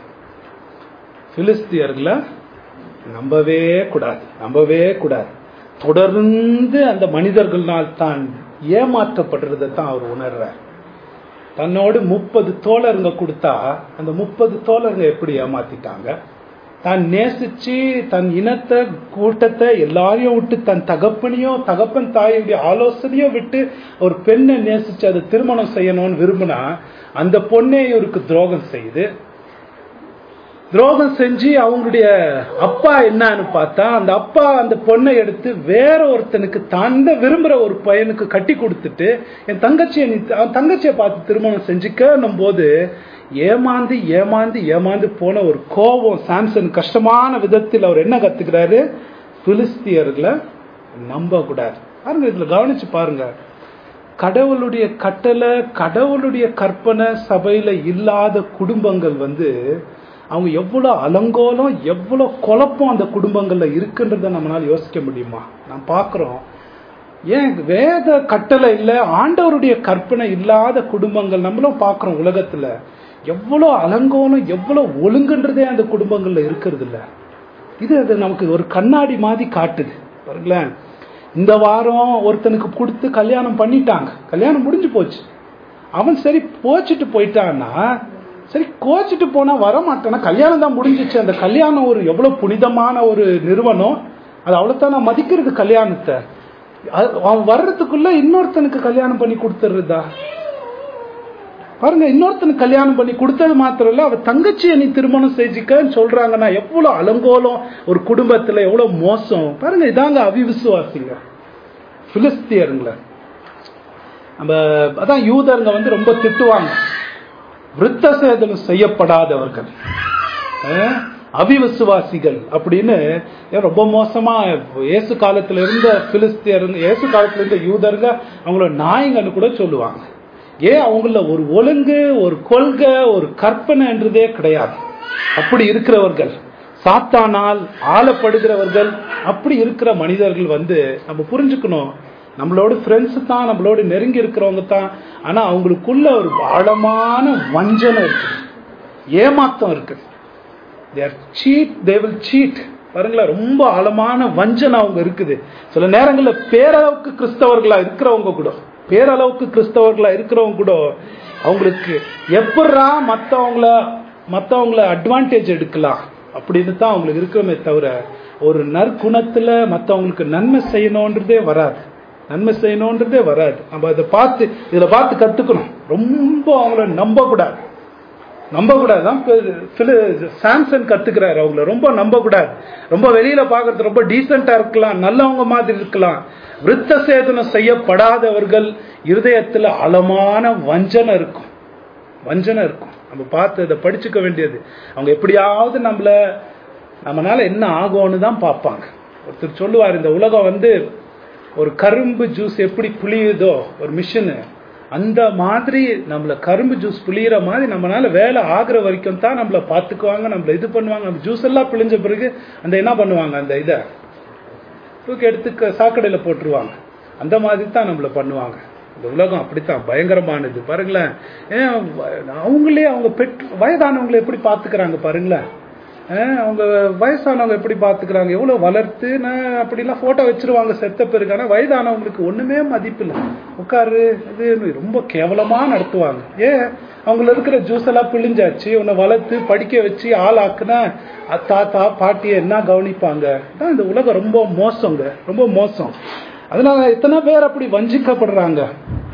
பிலிஸ்தியர்களை நம்பவே கூடாது நம்பவே கூடாது தொடர்ந்து அந்த மனிதர்களால் தான் ஏமாற்றப்படுறதை தான் அவர் உணர்றார் தன்னோடு முப்பது தோழருங்க கொடுத்தா அந்த முப்பது தோழருங்க எப்படி ஏமாத்திட்டாங்க தான் நேசிச்சு தன் இனத்தை கூட்டத்தை எல்லாரையும் விட்டு தன் தகப்பனையும் தகப்பன் தாயுடைய ஆலோசனையோ விட்டு ஒரு பெண்ணை நேசிச்சு அதை திருமணம் செய்யணும்னு விரும்பினா அந்த பொண்ணே இவருக்கு துரோகம் செய்யுது துரோகம் செஞ்சு அவங்களுடைய அப்பா என்னன்னு பார்த்தா அந்த அப்பா அந்த பொண்ணை எடுத்து வேற ஒருத்தனுக்கு தந்த விரும்புற ஒரு பையனுக்கு கட்டி கொடுத்துட்டு என் தங்கச்சியை நீ அவன் தங்கச்சியை பார்த்து திருமணம் செஞ்சுக்கணும் போது ஏமாந்து ஏமாந்து ஏமாந்து போன ஒரு கோபம் சாம்சன் கஷ்டமான விதத்தில் அவர் என்ன கத்துக்கிறாரு பிலிஸ்தியர்களை நம்ப கூடாது பாருங்க இதுல கவனிச்சு பாருங்க கடவுளுடைய கட்டளை கடவுளுடைய கற்பனை சபையில இல்லாத குடும்பங்கள் வந்து அவங்க எவ்வளவு அலங்கோலம் எவ்வளவு குழப்பம் அந்த குடும்பங்கள்ல இருக்குன்றத நம்மளால யோசிக்க முடியுமா நான் பாக்குறோம் ஏன் வேத கட்டளை இல்ல ஆண்டவருடைய கற்பனை இல்லாத குடும்பங்கள் நம்மளும் பாக்குறோம் உலகத்துல எவ்வளவு அலங்கோலம் எவ்வளவு ஒழுங்குன்றதே அந்த குடும்பங்கள்ல இருக்கிறது இல்ல இது அது நமக்கு ஒரு கண்ணாடி மாதிரி காட்டுது பாருங்களேன் இந்த வாரம் ஒருத்தனுக்கு கொடுத்து கல்யாணம் பண்ணிட்டாங்க கல்யாணம் முடிஞ்சு போச்சு அவன் சரி போச்சுட்டு போயிட்டான்னா சரி கோச்சிட்டு போனா வர மாட்டானா கல்யாணம் தான் முடிஞ்சிச்சு அந்த கல்யாணம் ஒரு எவ்வளவு புனிதமான ஒரு நிறுவனம் அது அவ்வளவுதான் நான் மதிக்கிறது கல்யாணத்தை அது- அவன் வர்றதுக்குள்ள இன்னொருத்தனுக்கு கல்யாணம் பண்ணி கொடுத்துடுறதா பாருங்க இன்னொருத்தனுக்கு கல்யாணம் பண்ணி கொடுத்தது மாத்திரம் இல்ல அவ தங்கச்சியை நீ திருமணம் செஞ்சுக்கன்னு சொல்றாங்கன்னா எவ்வளவு அலங்கோலம் ஒரு குடும்பத்துல எவ்வளவு மோசம் பாருங்க இதாங்க அவிவிசுவாசிங்க பிலிஸ்தியருங்கள நம்ம அதான் யூதருங்க வந்து ரொம்ப திட்டுவாங்க விருத்த சேதனம் செய்யப்படாதவர்கள் அஹ், அவிவிசுவாசிகள் அப்படின்னு ஏன் ரொம்ப மோசமா இயேசு காலத்துல இருந்த பிலிஸ்தியருங்க இயேசு காலத்துல இருந்த யூதருங்க அவங்கள நாயங்கன்னு கூட சொல்லுவாங்க ஏன் அவங்கள ஒரு ஒழுங்கு ஒரு கொள்கை ஒரு கற்பனைன்றதே கிடையாது அப்படி இருக்கிறவர்கள் சாத்தானால் ஆளப்படுகிறவர்கள் அப்படி இருக்கிற மனிதர்கள் வந்து நம்ம புரிஞ்சுக்கணும் நம்மளோட ஃப்ரெண்ட்ஸ் தான் நம்மளோட நெருங்கி இருக்கிறவங்க தான் ஆனா அவங்களுக்குள்ள ஒரு ஆழமான வஞ்சனை இருக்கு ஏமாத்தம் இருக்கு there cheat they will cheat பாருங்களேன் ரொம்ப ஆழமான வஞ்சனை அவங்க இருக்குது சில நேரங்களில் பேரளவுக்கு கிறிஸ்தவர்களா இருக்கிறவங்க கூட பேரளவுக்கு கிறிஸ்தவர்களா இருக்கிறவங்க கூட அவங்களுக்கு எப்படா மற்றவங்கள மற்றவங்கள அட்வான்டேஜ் எடுக்கலாம் அப்படின்னு தான் அவங்களுக்கு இருக்கிறோமே தவிர ஒரு நற்குணத்துல மற்றவங்களுக்கு நன்மை செய்யணுன்றதே வராது நன்மை செய்யணுன்றதே வராது நம்ம அதை பார்த்து இதுல பார்த்து கத்துக்கணும் ரொம்ப அவங்கள நம்ப கூடாது நம்ப கூடாது தான் சாம்சன் கத்துக்கிறாரு அவங்கள ரொம்ப நம்ப கூடாது ரொம்ப வெளியில பாக்குறது ரொம்ப டீசெண்டா இருக்கலாம் நல்லவங்க மாதிரி இருக்கலாம் விருத்த சேதனம் செய்யப்படாதவர்கள் இருதயத்துல ஆழமான வஞ்சனை இருக்கும் வஞ்சனை இருக்கும் நம்ம பார்த்து அதை படிச்சுக்க வேண்டியது அவங்க எப்படியாவது நம்மள நம்மனால என்ன ஆகும்னு தான் பார்ப்பாங்க ஒருத்தர் சொல்லுவார் இந்த உலகம் வந்து ஒரு கரும்பு ஜூஸ் எப்படி புளியுதோ ஒரு மிஷினு அந்த மாதிரி நம்மள கரும்பு ஜூஸ் புளியிற மாதிரி நம்மளால வேலை ஆகுற வரைக்கும் தான் நம்மள பார்த்துக்குவாங்க நம்மள இது பண்ணுவாங்க நம்ம ஜூஸ் எல்லாம் பிழிஞ்ச பிறகு அந்த என்ன பண்ணுவாங்க அந்த இதை தூக்கி எடுத்து சாக்கடையில போட்டுருவாங்க அந்த மாதிரி தான் நம்மள பண்ணுவாங்க இந்த உலகம் அப்படித்தான் பயங்கரமானது பாருங்களேன் ஏன் அவங்களே அவங்க பெற்று வயதானவங்களை எப்படி பார்த்துக்கிறாங்க பாருங்களேன் அவங்க வயசானவங்க எப்படி பார்த்துக்கிறாங்க எவ்வளோ வளர்த்து நான் அப்படிலாம் ஃபோட்டோ வச்சிருவாங்க செத்த பிறகு ஆனால் வயதானவங்களுக்கு ஒன்றுமே மதிப்பு இல்லை உட்காரு இது ரொம்ப கேவலமாக நடத்துவாங்க ஏன் அவங்கள இருக்கிற ஜூஸ் எல்லாம் பிழிஞ்சாச்சு உன்னை வளர்த்து படிக்க வச்சு ஆளாக்குனா தாத்தா பாட்டியை என்ன கவனிப்பாங்க தான் இந்த உலகம் ரொம்ப மோசங்க ரொம்ப மோசம் அதனால எத்தனை பேர் அப்படி வஞ்சிக்கப்படுறாங்க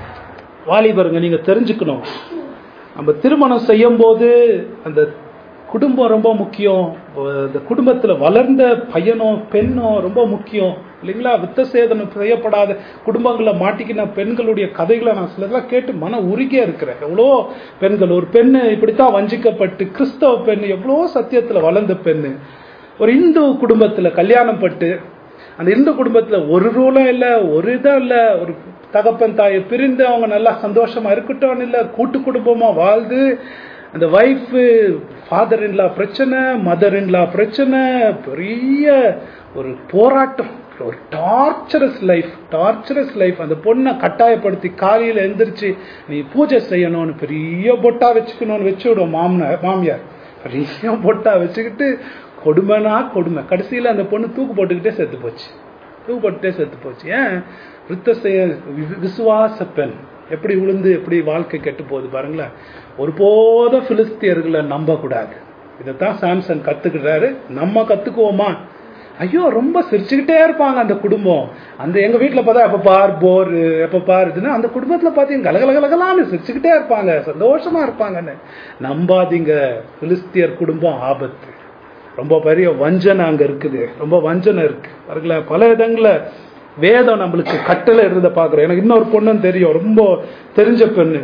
வாலிபருங்க நீங்க தெரிஞ்சுக்கணும் நம்ம திருமணம் செய்யும் போது அந்த குடும்பம் ரொம்ப முக்கியம் இந்த குடும்பத்துல வளர்ந்த பையனோ பெண்ணோ ரொம்ப முக்கியம் இல்லைங்களா வித்த சேதனம் செய்யப்படாத குடும்பங்களை மாட்டிக்கின பெண்களுடைய கதைகளை நான் சிலதெல்லாம் கேட்டு மன உருகியா இருக்கிறேன் எவ்வளோ பெண்கள் ஒரு பெண்ணு இப்படித்தான் வஞ்சிக்கப்பட்டு கிறிஸ்தவ பெண் எவ்வளோ சத்தியத்துல வளர்ந்த பெண்ணு ஒரு இந்து குடும்பத்துல கல்யாணம் பட்டு அந்த இந்து குடும்பத்துல ஒரு ரூலும் இல்லை ஒரு இதும் இல்லை ஒரு தகப்பன் தாயை பிரிந்து அவங்க நல்லா சந்தோஷமா இருக்கட்டும் இல்லை கூட்டு குடும்பமா வாழ்ந்து அந்த ஒய்ஃபு ஃபாதர் இன்லா பிரச்சனை மதர் இன்லா பிரச்சனை பெரிய ஒரு போராட்டம் ஒரு டார்ச்சரஸ் லைஃப் டார்ச்சரஸ் லைஃப் அந்த பொண்ணை கட்டாயப்படுத்தி காலையில் எந்திரிச்சு நீ பூஜை செய்யணும்னு பெரிய பொட்டா வச்சுக்கணும்னு வச்சு விடுவோம் மாமனார் மாமியார் பெரிய பொட்டா வச்சுக்கிட்டு கொடுமைனா கொடுமை கடைசியில் அந்த பொண்ணு தூக்கு போட்டுக்கிட்டே செத்து போச்சு தூக்கு போட்டுட்டே செத்து போச்சு ஏன் விருத்த செய்ய விசுவாச பெண் எப்படி விழுந்து எப்படி வாழ்க்கை கெட்டு போகுது பாருங்களேன் ஒருபோதும் பிலிஸ்தியர்களை நம்ப கூடாது இதைத்தான் சாம்சன் கத்துக்கிறாரு நம்ம கத்துக்குவோமா ஐயோ ரொம்ப சிரிச்சுக்கிட்டே இருப்பாங்க அந்த குடும்பம் அந்த எங்க வீட்டுல பார்த்தா எப்ப பார் போர் எப்ப பார் இதுன்னா அந்த குடும்பத்துல பாத்தீங்க கலகலகலகலான்னு சிரிச்சுக்கிட்டே இருப்பாங்க சந்தோஷமா இருப்பாங்கன்னு நம்பாதீங்க பிலிஸ்தியர் குடும்பம் ஆபத்து ரொம்ப பெரிய வஞ்சனை அங்க இருக்குது ரொம்ப வஞ்சனை இருக்கு பாருங்களேன் பல இடங்கள்ல வேதம் நம்மளுக்கு கட்டளை இருந்த பாக்குறோம் எனக்கு இன்னொரு பொண்ணுன்னு தெரியும் ரொம்ப தெரிஞ்ச பெண்ணு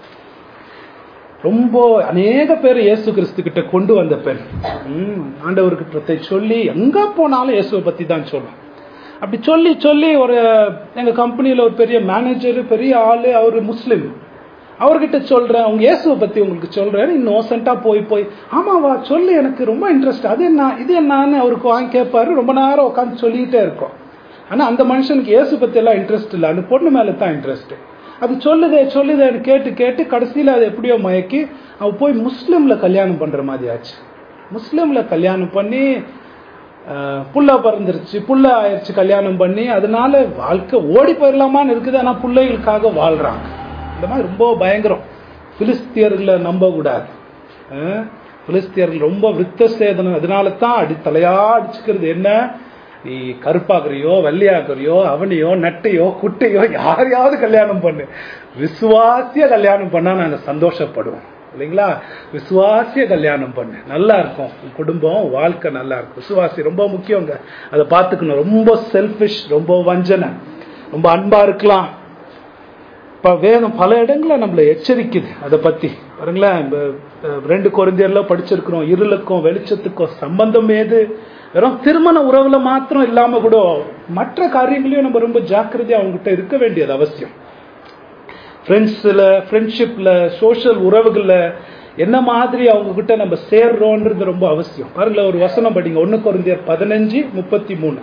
ரொம்ப அநேக பேர் இயேசு கிறிஸ்து கிட்ட கொண்டு வந்த பெண் ஆண்டவர்கிட்ட சொல்லி எங்க போனாலும் இயேசுவை பத்தி தான் சொல்லும் அப்படி சொல்லி சொல்லி ஒரு எங்க கம்பெனியில ஒரு பெரிய மேனேஜர் பெரிய ஆளு அவரு முஸ்லிம் அவர்கிட்ட சொல்றேன் அவங்க இயேசுவை பத்தி உங்களுக்கு சொல்றேன் இன்னோசென்ட்டா போய் போய் ஆமாவா சொல்லு எனக்கு ரொம்ப இன்ட்ரெஸ்ட் அது என்ன இது என்னன்னு அவருக்கு வாங்கி கேட்பாரு ரொம்ப நேரம் உட்காந்து சொல்லிக்கிட்டே இருக்கோம் ஆனா அந்த மனுஷனுக்கு இயேசு பத்தி எல்லாம் இன்ட்ரெஸ்ட் இல்லை அந்த பொண்ணு மேல தான் இன்ட்ரெஸ்ட் அது சொல்லுதே சொல்லுதேன்னு கேட்டு கேட்டு கடைசியில் அது எப்படியோ மயக்கி அவ போய் முஸ்லீம்ல கல்யாணம் பண்ற மாதிரி ஆச்சு முஸ்லீம்ல கல்யாணம் பண்ணி புள்ள பிறந்துருச்சு புள்ள ஆயிடுச்சு கல்யாணம் பண்ணி அதனால வாழ்க்கை ஓடி போயிடலாமான்னு இருக்குது ஆனா பிள்ளைகளுக்காக வாழ்றாங்க இந்த மாதிரி ரொம்ப பயங்கரம் பிலிஸ்தியர்களை நம்ப கூடாது பிலிஸ்தியர்கள் ரொம்ப விருத்த சேதனம் அதனால தான் அடி தலையா அடிச்சுக்கிறது என்ன நீ கருப்பாக்குறியோ வெள்ளையாக்குறியோ அவனையோ நட்டையோ குட்டையோ யாரையாவது கல்யாணம் பண்ணு விசுவாசிய கல்யாணம் பண்ணா நாங்க சந்தோஷப்படுவோம் இல்லைங்களா விசுவாசிய கல்யாணம் பண்ணு நல்லா இருக்கும் குடும்பம் வாழ்க்கை நல்லா இருக்கும் விசுவாசி ரொம்ப முக்கியங்க அதை பார்த்துக்கணும் ரொம்ப செல்பிஷ் ரொம்ப வஞ்சனை ரொம்ப அன்பா இருக்கலாம் இப்ப வேதம் பல இடங்கள நம்மளை எச்சரிக்குது அதை பத்தி பாருங்களேன் ரெண்டு குழந்தையர்ல படிச்சிருக்கிறோம் இருளுக்கும் வெளிச்சத்துக்கும் சம்பந்தம் ஏது வெறும் திருமண உறவுல மாத்திரம் இல்லாம கூட மற்ற காரியங்களையும் நம்ம ரொம்ப ஜாக்கிரதையா அவங்ககிட்ட இருக்க வேண்டியது அவசியம் ஃப்ரெண்ட்ஸ்ல ஃப்ரெண்ட்ஷிப்ல சோஷியல் உறவுகள்ல என்ன மாதிரி அவங்க கிட்ட நம்ம சேர்றோன்றது ரொம்ப அவசியம் பாருங்களேன் ஒரு வசனம் படிங்க ஒன்னு குறைந்தர் பதினஞ்சு முப்பத்தி மூணு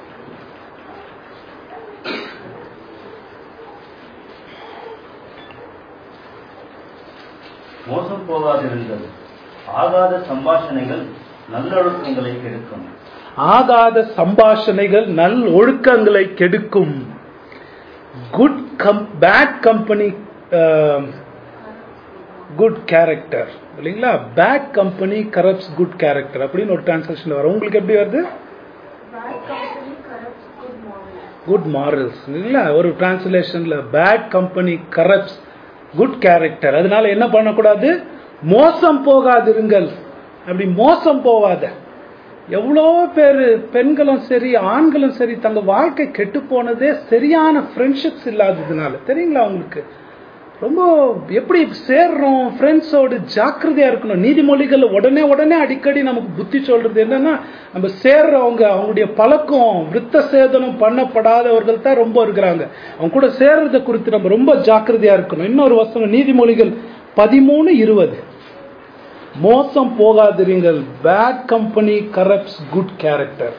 மோசம் போகாதிருங்கள் ஆகாத சம்பாஷணைகள் நல்லொழுக்கங்களை கெடுக்கும் ஆகாத சம்பாஷணைகள் நல் ஒழுக்கங்களை கெடுக்கும் good come bad company good character இல்லைங்களா bad company corrupts good character அப்படின்னு ஒரு டிரான்சாக்ஷன் வரும் உங்களுக்கு எப்படி வருது Bad company corrupts good morals. Good morals இல்ல ஒரு டிரான்ஸ்லேஷன்ல bad company corrupts good character அதனால என்ன பண்ணக்கூடாது மோசம் போகாதிருங்கள் அப்படி மோசம் போவாத எவ்வளோ பேர் பெண்களும் சரி ஆண்களும் சரி தங்க வாழ்க்கை கெட்டு போனதே சரியான ஃப்ரெண்ட்ஷிப்ஸ் இல்லாததுனால தெரியுங்களா உங்களுக்கு ரொம்ப எப்படி சேர்றோம் ஃப்ரெண்ட்ஸோடு ஜாக்கிரதையா இருக்கணும் நீதிமொழிகள் உடனே உடனே அடிக்கடி நமக்கு புத்தி சொல்றது என்னன்னா நம்ம சேர்றவங்க அவங்களுடைய பழக்கம் விருத்த சேதனம் பண்ணப்படாதவர்கள் தான் ரொம்ப இருக்கிறாங்க அவங்க கூட சேர்றதை குறித்து நம்ம ரொம்ப ஜாக்கிரதையா இருக்கணும் இன்னொரு வசனம் நீதிமொழிகள் பதிமூணு இருபது மோசம் போகாதிருங்கள் bad company corrupts good character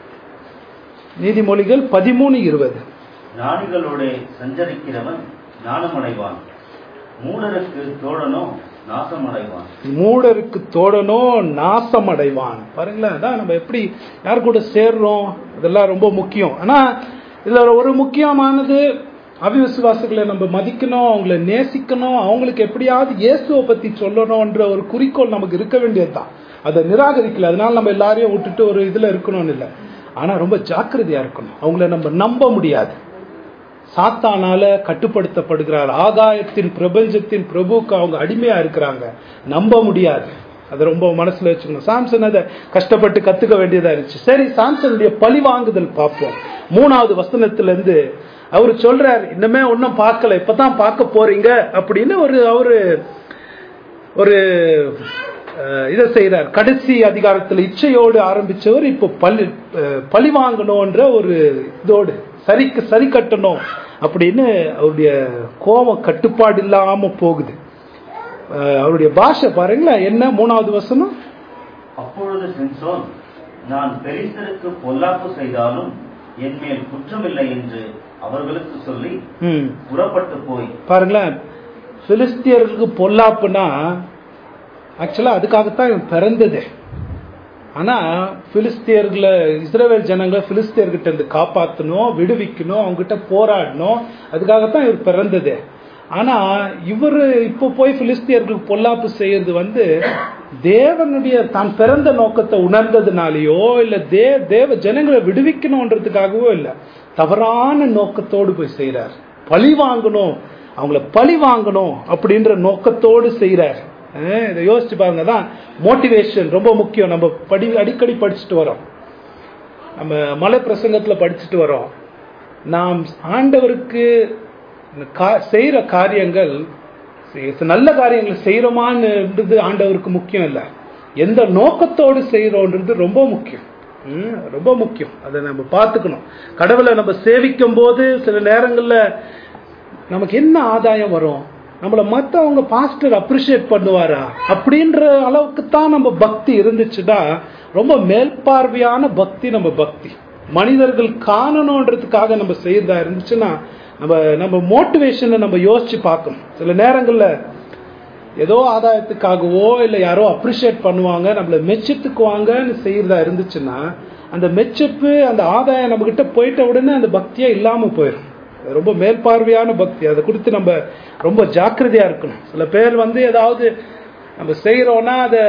நீதிமொழிகள் பதிமூணு இருபது ஞானிகளோட சஞ்சரிக்கிறவன் ஞானமடைவான் மூடருக்கு தோழனோ நாசமடைவான் மூடருக்கு தோழனோ நாசம் அடைவான் பாருங்களேன் அதான் நம்ம எப்படி யார் கூட சேர்றோம் இதெல்லாம் ரொம்ப முக்கியம் ஆனா இதுல ஒரு முக்கியமானது அவிவிசுவாசிகளை நம்ம மதிக்கணும் அவங்கள நேசிக்கணும் அவங்களுக்கு எப்படியாவது இயேசுவை பத்தி சொல்லணும்ன்ற ஒரு குறிக்கோள் நமக்கு இருக்க வேண்டியதுதான் அதை நிராகரிக்கல அதனால நம்ம எல்லாரையும் விட்டுட்டு ஒரு இதுல இருக்கணும்னு இல்லை ஆனா ரொம்ப ஜாக்கிரதையா இருக்கணும் அவங்கள நம்ம நம்ப முடியாது சாத்தானால கட்டுப்படுத்தப்படுகிறார் ஆகாயத்தின் பிரபஞ்சத்தின் பிரபுக்கு அவங்க அடிமையா இருக்கிறாங்க நம்ப முடியாது அதை ரொம்ப மனசுல வச்சுக்கணும் சாம்சன் அதை கஷ்டப்பட்டு கத்துக்க வேண்டியதா இருந்துச்சு சரி சாம்சனுடைய பழி வாங்குதல் பார்ப்போம் மூணாவது வசனத்துல இருந்து அவர் சொல்றார் இன்னுமே ஒன்னும் பார்க்கல இப்பதான் பார்க்க போறீங்க அப்படின்னு ஒரு அவரு ஒரு அஹ், இதை செய்யறார் கடைசி அதிகாரத்துல இச்சையோடு ஆரம்பிச்சவர் இப்போ பழி அஹ், பழி வாங்கணும்ன்ற ஒரு இதோடு சரிக்கு சரி கட்டணும் அப்படின்னு அவருடைய கோபம் கட்டுப்பாடு இல்லாம போகுது அஹ், அவருடைய பாஷை பாருங்களேன் என்ன மூணாவது வசனம் அப்பொழுது சிம்சோன் நான் பெரிசருக்கு பொல்லாப்பு செய்தாலும் என் மேல் குற்றமில்லை என்று அவர்களுக்கு சொல்லி ம் புறப்பட்டு போய் பாருங்களேன் பிலிஸ்தியர்களுக்கு பொல்லாப்புனா ஆக்சுவலா அதுக்காகத்தான் இவன் பிறந்தது ஆனா பிலிஸ்தியர்களை இஸ்ரேல் ஜனங்களை பிலிஸ்தியர்கிட்ட இருந்து காப்பாற்றணும் விடுவிக்கணும் அவங்ககிட்ட போராடணும் அதுக்காகத்தான் இவர் பிறந்தது ஆனா இவர் இப்போ போய் பிலிஸ்தியர்களுக்கு பொல்லாப்பு செய்யறது வந்து தேவனுடைய தான் பிறந்த நோக்கத்தை உணர்ந்ததுனாலயோ இல்ல தே தேவ ஜனங்களை விடுவிக்கணும்ன்றதுக்காகவோ இல்ல தவறான நோக்கத்தோடு போய் செய்யறார் பழி வாங்கணும் அவங்கள பழி வாங்கணும் அப்படின்ற நோக்கத்தோடு செய்யறார் அஹ் இதை யோசிச்சு பாருங்க தான் மோட்டிவேஷன் ரொம்ப முக்கியம் நம்ம படி அடிக்கடி படிச்சுட்டு வரோம் நம்ம மலை பிரசங்கத்துல படிச்சுட்டு வரோம் நாம் ஆண்டவருக்கு கா- செய்யற காரியங்கள் செ- நல்ல காரியங்கள் செய்யறோமான்றது ஆண்டவருக்கு முக்கியம் இல்லை எந்த நோக்கத்தோடு செய்யறோன்றது ரொம்ப முக்கியம் ம், ரொம்ப முக்கியம் அதை நம்ம பார்த்துக்கணும் கடவுளை நம்ம சேவிக்கும் போது சில நேரங்கள்ல நமக்கு என்ன ஆதாயம் வரும் நம்மள மத்தவங்க பாஸ்டர் அப்ரிஷியேட் பண்ணுவாரா அப்படின்ற அளவுக்கு தான் நம்ம பக்தி இருந்துச்சுன்னா ரொம்ப மேல்பார்வையான பக்தி நம்ம பக்தி மனிதர்கள் காணணுன்றதுக்காக நம்ம செய்யறதா இருந்துச்சுன்னா நம்ம நம்ம மோட்டிவேஷனை நம்ம யோசிச்சு பார்க்கணும் சில நேரங்கள்ல ஏதோ ஆதாயத்துக்காகவோ இல்லை யாரோ அப்ரிஷியேட் பண்ணுவாங்க நம்மளை மெச்சித்துக்குவாங்கன்னு செய்யறதா இருந்துச்சுன்னா அந்த மெச்சிப்பு அந்த ஆதாயம் நம்ம கிட்ட போயிட்ட உடனே அந்த பக்தியே இல்லாம போயிடும் அது ரொம்ப மேல்பார்வையான பக்தி அதை குறித்து நம்ம ரொம்ப ஜாக்கிரதையா இருக்கணும் சில பேர் வந்து ஏதாவது நம்ம செய்யறோம்னா அதை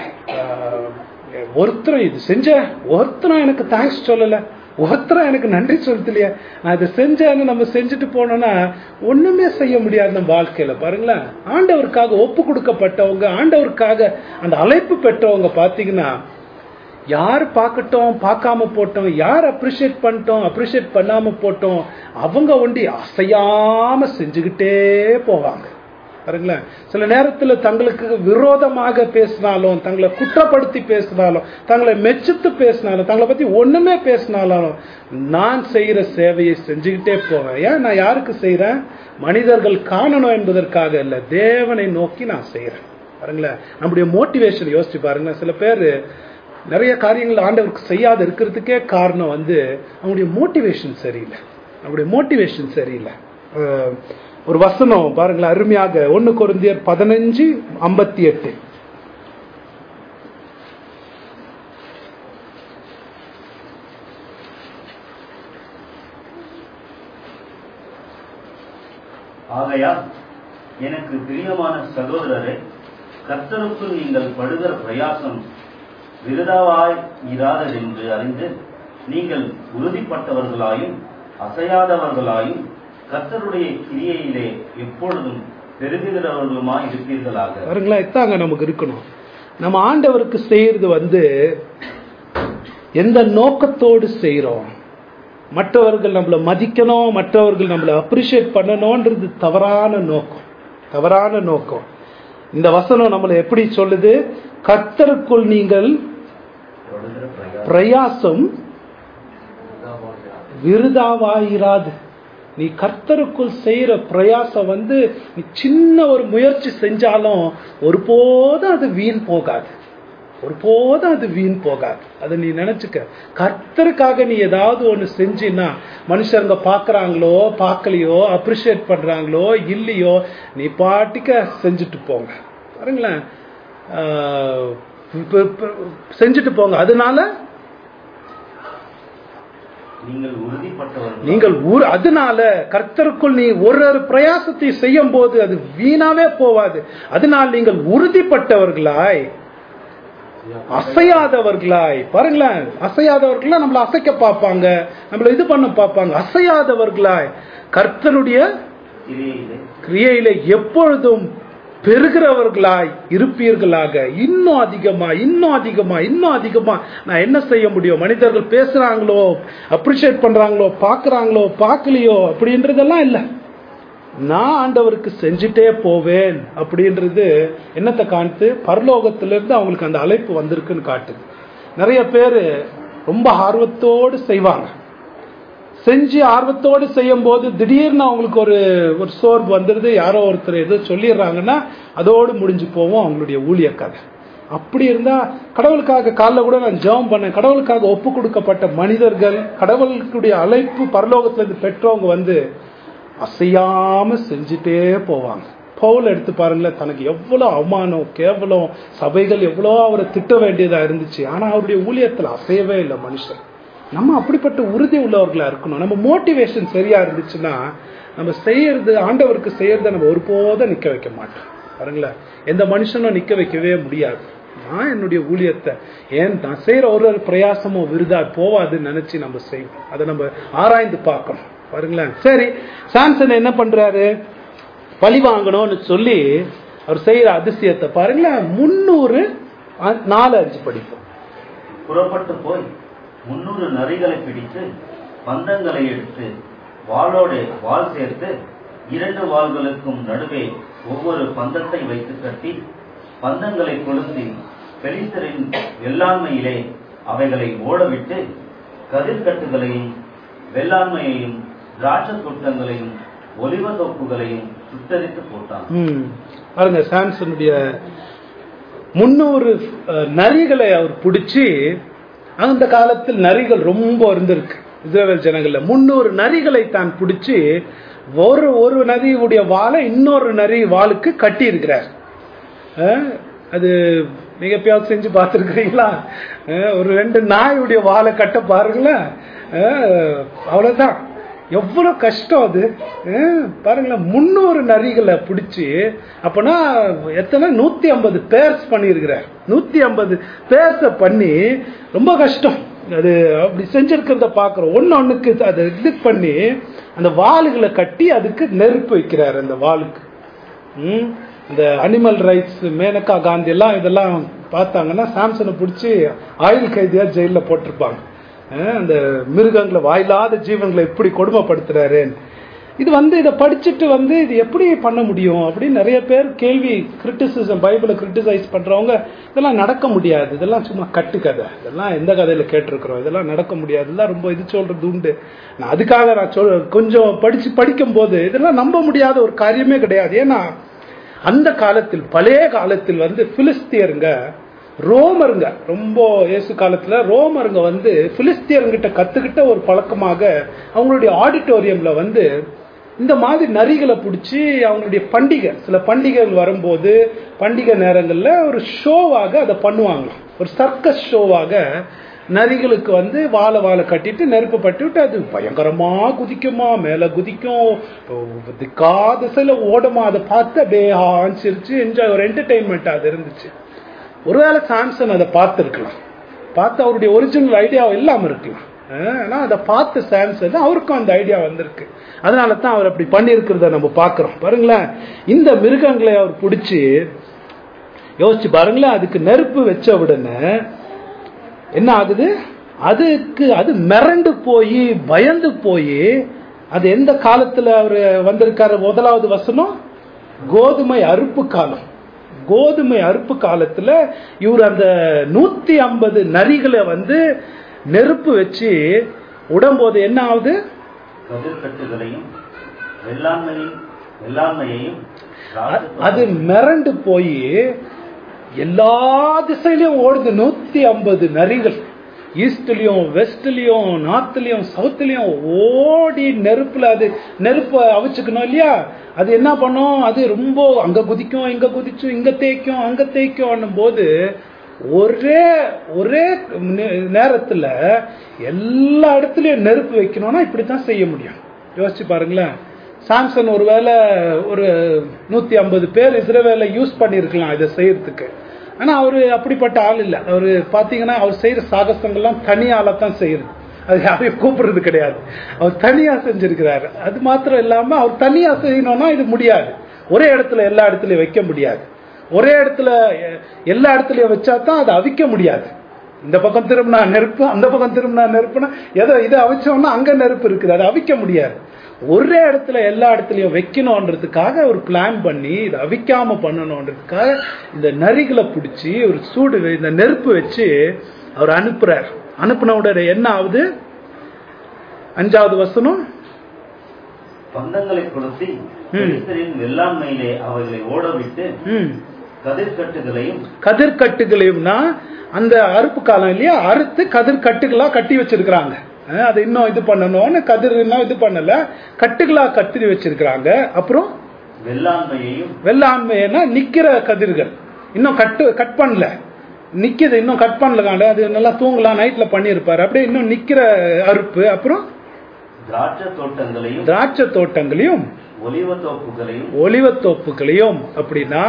ஆஹ், ஒருத்தரும் இது செஞ்ச ஒருத்தரும் எனக்கு தேங்க்ஸ் சொல்லல ஒருத்தரும் எனக்கு நன்றி சொல்லலையே நான் இதை செஞ்சேன்னு நம்ம செஞ்சுட்டு போனோம்னா ஒண்ணுமே செய்ய முடியாது நம்ம வாழ்க்கையில பாருங்களேன் ஆண்டவருக்காக ஒப்பு கொடுக்கப்பட்டவங்க ஆண்டவருக்காக அந்த அழைப்பு பெற்றவங்க பாத்தீங்கன்னா யார் பார்க்கட்டும் பார்க்காம போட்டோம் யார் அப்ரிஷியேட் பண்ணிட்டோம் அப்ரிஷியேட் பண்ணாம போட்டோம் அவங்க ஒண்டி அசையாம செஞ்சுக்கிட்டே போவாங்க பாருங்களேன் சில நேரத்துல தங்களுக்கு விரோதமாக பேசினாலும் தங்களை குற்றப்படுத்தி பேசினாலும் தங்களை மெச்சித்து பேசினாலும் தங்களை பத்தி ஒண்ணுமே பேசினாலும் நான் செய்யற சேவையை செஞ்சுக்கிட்டே போவேன் ஏன் நான் யாருக்கு செய்யறேன் மனிதர்கள் காணணும் என்பதற்காக இல்ல தேவனை நோக்கி நான் செய்யறேன் பாருங்களேன் நம்முடைய மோட்டிவேஷன் யோசிச்சு பாருங்க சில பேர் நிறைய காரியங்கள் ஆண்டவருக்கு செய்யாத இருக்கிறதுக்கே காரணம் வந்து அவங்களுடைய மோட்டிவேஷன் சரியில்லை அவங்களுடைய மோட்டிவேஷன் சரியில்லை அஹ், ஒரு வசனம் பாருங்களேன் அருமையாக ஒன்னு கொரிந்தியர் பதினஞ்சு ஐம்பத்தி எட்டு ஆகையால் எனக்கு பிரியமான சகோதரரே கர்த்தருக்குள் நீங்கள் படுகிற பிரயாசம் விருதாவாய் இராததென்று அறிந்து நீங்கள் உறுதிப்பட்டவர்களாயும் அசையாதவர்களாயும் கர்த்தருடைய கிரியையிலே எப்பொழுதும் பெருகுகிறவர்களுமாய் இருப்பீர்களாக பாருங்களேன் இதாங்க நமக்கு இருக்கணும் நம்ம ஆண்டவருக்கு செய்யறது வந்து எந்த நோக்கத்தோடு செய்றோம் மற்றவர்கள் நம்மளை மதிக்கணும் மற்றவர்கள் நம்மளை அப்ரிஷியேட் பண்ணணும்ன்றது தவறான நோக்கம் தவறான நோக்கம் இந்த வசனம் நம்மளை எப்படி சொல்லுது கர்த்தருக்குள் நீங்கள் படுகிற பிரயாசம் பிரயாசம் விருதாவாயிராது நீ கர்த்தருக்குள் செய்யற பிரயாசம் வந்து நீ சின்ன ஒரு முயற்சி செஞ்சாலும் ஒருபோதும் அது வீண் போகாது ஒருபோதும் அது வீண் போகாது அதை நீ நினைச்சுக்க கர்த்தருக்காக நீ ஏதாவது ஒண்ணு செஞ்சின்னா மனுஷங்க பாக்குறாங்களோ பார்க்கலையோ அப்ரிஷியேட் பண்றாங்களோ இல்லையோ நீ பாட்டிக்க செஞ்சுட்டு போங்க பாருங்களேன் ஆஹ் இப்ப- இப்ப செஞ்சுட்டு போங்க அதனால நீங்கள் உறுதிப்பட்டவர்கள் நீங்கள் ஊர் அதனால கர்த்தருக்குள் நீ ஒரு ஒரு பிரயாசத்தை செய்யும் போது அது வீணாவே போவாது அதனால் நீங்கள் உறுதிப்பட்டவர்களாய் அசையாதவர்களாய் பாருங்களேன் அசையாதவர்களா நம்மள அசைக்க பார்ப்பாங்க நம்மள இது பண்ண பார்ப்பாங்க அசையாதவர்களாய் கர்த்தருடைய கிரியையிலே கிரியையிலே எப்பொழுதும் பெறுகிறவர்களாய் இருப்பீர்களாக இன்னும் அதிகமா இன்னும் அதிகமா இன்னும் அதிகமா நான் என்ன செய்ய முடியும் மனிதர்கள் பேசுறாங்களோ அப்ரிஷியேட் பண்றாங்களோ பார்க்கறாங்களோ பார்க்கலையோ அப்படின்றதெல்லாம் இல்லை நான் ஆண்டவருக்கு செஞ்சுட்டே போவேன் அப்படின்றது என்னத்தை காட்டுது பரலோகத்திலிருந்து அவங்களுக்கு அந்த அழைப்பு வந்திருக்குன்னு காட்டுது நிறைய பேர் ரொம்ப ஆர்வத்தோடு செய்வாங்க செஞ்சு ஆர்வத்தோடு செய்யும் போது திடீர்னு அவங்களுக்கு ஒரு ஒரு சோர்வு வந்துடுது யாரோ ஒருத்தர் ஏதோ சொல்லிடுறாங்கன்னா அதோடு முடிஞ்சு போவோம் அவங்களுடைய ஊழிய கதை அப்படி இருந்தா கடவுளுக்காக காலைல கூட நான் ஜெபம் பண்ணேன் கடவுளுக்காக ஒப்பு கொடுக்கப்பட்ட மனிதர்கள் கடவுளுக்குடைய அழைப்பு பரலோகத்துல இருந்து பெற்றவங்க வந்து அசையாம செஞ்சுட்டே போவாங்க பவுல் எடுத்து பாருங்களேன் தனக்கு எவ்வளவு அவமானம் கேவலம் சபைகள் எவ்வளோ அவரை திட்ட வேண்டியதா இருந்துச்சு ஆனா அவருடைய ஊழியத்துல அசையவே இல்லை மனுஷன் நம்ம அப்படிப்பட்ட உறுதி உள்ளவர்களா இருக்கணும் நம்ம மோட்டிவேஷன் சரியா இருந்துச்சுன்னா நம்ம செய்யறது ஆண்டவருக்கு செய்யறத நம்ம ஒருபோதும் நிக்க வைக்க மாட்டோம் பாருங்களேன் எந்த மனுஷனும் நிக்க வைக்கவே முடியாது நான் என்னுடைய ஊழியத்தை ஏன் நான் செய்யற ஒரு ஒரு பிரயாசமும் விருதா போவாதுன்னு நினைச்சு நம்ம செய்வோம் அதை நம்ம ஆராய்ந்து பார்க்கணும் பாருங்களேன் சரி சாம்சன் என்ன பண்றாரு பழி வாங்கணும்னு சொல்லி அவர் செய்யற அதிசயத்தை பாருங்களேன் முன்னூறு அ- நாலு அஞ்சு படிப்போம் புறப்பட்டு போய் முன்னூறு நரிகளை பிடித்து பந்தங்களை எடுத்து வாளோடு வாள் சேர்த்து இரண்டு வாள்களுக்கும் நடுவே ஒவ்வொரு பந்தத்தை வைத்து கட்டி பந்தங்களை கொளுத்தி பெலிஸ்தரின் வெள்ளாண்மையிலே அவைகளை ஓடவிட்டு கதிர்கட்டுகளையும் வெள்ளாண்மையையும் திராட்சை தோட்டங்களையும் ஒலிவ தோப்புகளையும் சுட்டரித்து போட்டான் ம். பாருங்க சாம்சனுடைய முன்னூறு அஹ், நரிகளை அவர் பிடிச்சி அந்த காலத்தில் நரிகள் ரொம்ப இருந்திருக்கு இஸ்ரேல் ஜனங்கள்ல முன்னூறு நரிகளை தான் பிடிச்சி ஒரு ஒரு நரியுடைய வாளை இன்னொரு நரி வாளுக்கு கட்டி இருக்கிறார் அஹ், அது நீங்க எப்பயாவது செஞ்சு பார்த்துருக்கீங்களா ஒரு ரெண்டு நாயுடைய வாழை கட்ட பாருங்களேன் அஹ், அவ்வளவுதான் எவ்வளவு கஷ்டம் அது அஹ், பாருங்களேன் முன்னூறு நரிகளை பிடிச்சி அப்பனா எத்தனை நூத்தி ஐம்பது பேர்ஸ் பண்ணியிருக்கிறார் நூத்தி ஐம்பது பேர்ஸ பண்ணி ரொம்ப கஷ்டம் அது அப்படி செஞ்சிருக்கிறத பாக்குறோம் ஒன்னு ஒண்ணுக்கு அதை இது பண்ணி அந்த வாளுகளை கட்டி அதுக்கு நெருப்பு வைக்கிறார் அந்த வாளுக்கு ம், இந்த அனிமல் ரைட்ஸ் மேனகா காந்தி எல்லாம் இதெல்லாம் பார்த்தாங்கன்னா சாம்சனை பிடிச்சி ஆயுள் கைதியா ஜெயில போட்டிருப்பாங்க அஹ், அந்த மிருகங்களை வாயில்லாத ஜீவன்களை எப்படி கொடுமைப்படுத்துறாருன்னு இது வந்து இதை படிச்சுட்டு வந்து இது எப்படி பண்ண முடியும் அப்படின்னு நிறைய பேர் கேள்வி கிரிட்டிசிசம் பைபிளை கிரிட்டிசைஸ் பண்றவங்க இதெல்லாம் நடக்க முடியாது இதெல்லாம் சும்மா கட்டுக்கதை இதெல்லாம் எந்த கதையில கேட்டிருக்கிறோம் இதெல்லாம் நடக்க முடியாது இதெல்லாம் ரொம்ப இது சொல்றது உண்டு நான் அதுக்காக நான் சொல் கொஞ்சம் படிச்சு படிக்கும் போது இதெல்லாம் நம்ப முடியாத ஒரு காரியமே கிடையாது ஏன்னா அந்த காலத்தில் பழைய காலத்தில் வந்து பிலிஸ்தியருங்க ரோமருங்க ரொம்ப இயேசு காலத்துல ரோமருங்க வந்து பிலிஸ்தியருங்கிட்ட கத்துக்கிட்ட ஒரு பழக்கமாக அவங்களுடைய ஆடிட்டோரியம்ல வந்து இந்த மாதிரி நரிகளை பிடிச்சி அவங்களுடைய பண்டிகை சில பண்டிகைகள் வரும்போது பண்டிகை நேரங்கள்ல ஒரு ஷோவாக அதை பண்ணுவாங்களாம் ஒரு சர்க்கஸ் ஷோவாக நரிகளுக்கு வந்து வாழை வாழை கட்டிட்டு நெருப்பு பட்டி விட்டு அது பயங்கரமா குதிக்குமா மேல குதிக்கும் திக்கா திசையில ஓடுமா அதை பார்த்து அப்படியே ஆஞ்சிருச்சு என்ஜாய் ஒரு என்டர்டெயின்மெண்ட் அது இருந்துச்சு ஒருவேளை சாம்சன் அதை பார்த்துருக்கலாம் பார்த்து அவருடைய ஒரிஜினல் ஐடியா இல்லாம இருக்கலாம் அஹ் ஆனா அதை பார்த்து சாம்சன் அவருக்கும் அந்த ஐடியா வந்திருக்கு அதனால தான் அவர் அப்படி பண்ணியிருக்கிறத நம்ம பார்க்கிறோம் பாருங்களேன் இந்த மிருகங்களை அவர் பிடிச்சி யோசிச்சு பாருங்களேன் அதுக்கு நெருப்பு வச்ச உடனே என்ன ஆகுது அதுக்கு அது மிரண்டு போய் பயந்து போய் அது எந்த காலத்துல அவர் வந்திருக்காரு முதலாவது வசனம் கோதுமை அறுப்பு காலம் கோதுமை அறுப்பு காலத்துல இவர் அந்த நூத்தி ஐம்பது நரிகளை வந்து நெருப்பு வச்சு உடம்போது என்ன ஆகுது கதிர்கட்டுகளையும் வெள்ளாண்மையும் வெள்ளாண்மையையும் அ- அது மிரண்டு போய் எல்லா திசையிலயும் ஓடுது நூத்தி ஐம்பது நரிகள் ஈஸ்ட்லயும் வெஸ்ட்லயும் நார்த்லயும் சவுத்லயும் ஓடி நெருப்புல அது நெருப்பை அவிச்சுக்கணும் இல்லையா அது என்ன பண்ணும் அது ரொம்ப அங்க குதிக்கும் இங்க குதிச்சும் இங்க தேய்க்கும் அங்க தேய்க்கும் போது ஒரே ஒரே நே- நேரத்துல எல்லா இடத்துலயும் நெருப்பு வைக்கணும்னா இப்படித்தான் செய்ய முடியும் யோசிச்சு பாருங்களேன் சாம்சன் ஒருவேளை ஒரு நூத்தி ஐம்பது பேர் இஸ்ரேவேல யூஸ் பண்ணியிருக்கலாம் இதை செய்யறதுக்கு ஆனா அவரு அப்படிப்பட்ட ஆள் இல்ல அவரு பாத்தீங்கன்னா அவர் செய்யற சாகசங்கள்லாம் தனியால தான் செய்யறது அது யாரையும் கூப்பிடுறது கிடையாது அவர் தனியா செஞ்சிருக்கிறாரு அது மாத்திரம் இல்லாம அவர் தனியா செய்யணும்னா இது முடியாது ஒரே இடத்துல எல்லா இடத்துலயும் வைக்க முடியாது ஒரே இடத்துல எ- எல்லா இடத்துலயும் வச்சா தான் அதை அவிக்க முடியாது இந்த பக்கம் திரும்பினா நெருப்பு அந்த பக்கம் திரும்பினா நெருப்புனா எதை இதை அவிச்சோம்னா அங்க நெருப்பு இருக்குது அதை அவிக்க முடியாது ஒரே இடத்துல எல்லா இடத்துலயும் வைக்கணும்ன்றதுக்காக ஒரு பிளான் பண்ணி இதை அவிக்காம பண்ணணும்ன்றதுக்காக இந்த நரிகளை பிடிச்சி ஒரு சூடு வை- இந்த நெருப்பு வச்சு அவர் அனுப்புறார் அனுப்புன உடனே என்ன ஆகுது அஞ்சாவது வசனம் பந்தங்களை கொளுத்தி பெலிஸ்தரின் வெள்ளாண்மையிலே அவர்களை ஓடவிட்டு ம் கதிர்கட்டுகளையும் கதிர்கட்டுகளையும்னா அந்த அறுப்பு காலம் இல்லையா அறுத்து கதிர்கட்டுகளா கட்டி வச்சிருக்கிறாங்க அஹ் அதை இன்னும் இது பண்ணணும்னு கதிர் இன்னும் இது பண்ணல கட்டுகளா கட்டி வச்சிருக்கிறாங்க அப்புறம் வெள்ளாண்மையையும் வெள்ளாண்மைன்னா நிக்கிற கதிர்கள் இன்னும் கட்டு கட் பண்ணல நிக்குது இன்னும் கட் பண்ணல அது நல்லா தூங்கலாம் நைட்ல பண்ணியிருப்பாரு அப்படியே இன்னும் நிக்கிற அறுப்பு அப்புறம் திராட்சை தோட்டங்களையும் திராட்சை தோட்டங்களையும் ஒலிவ தோப்புகளையும் ஒலிவத்தோப்புகளையும் அப்படின்னா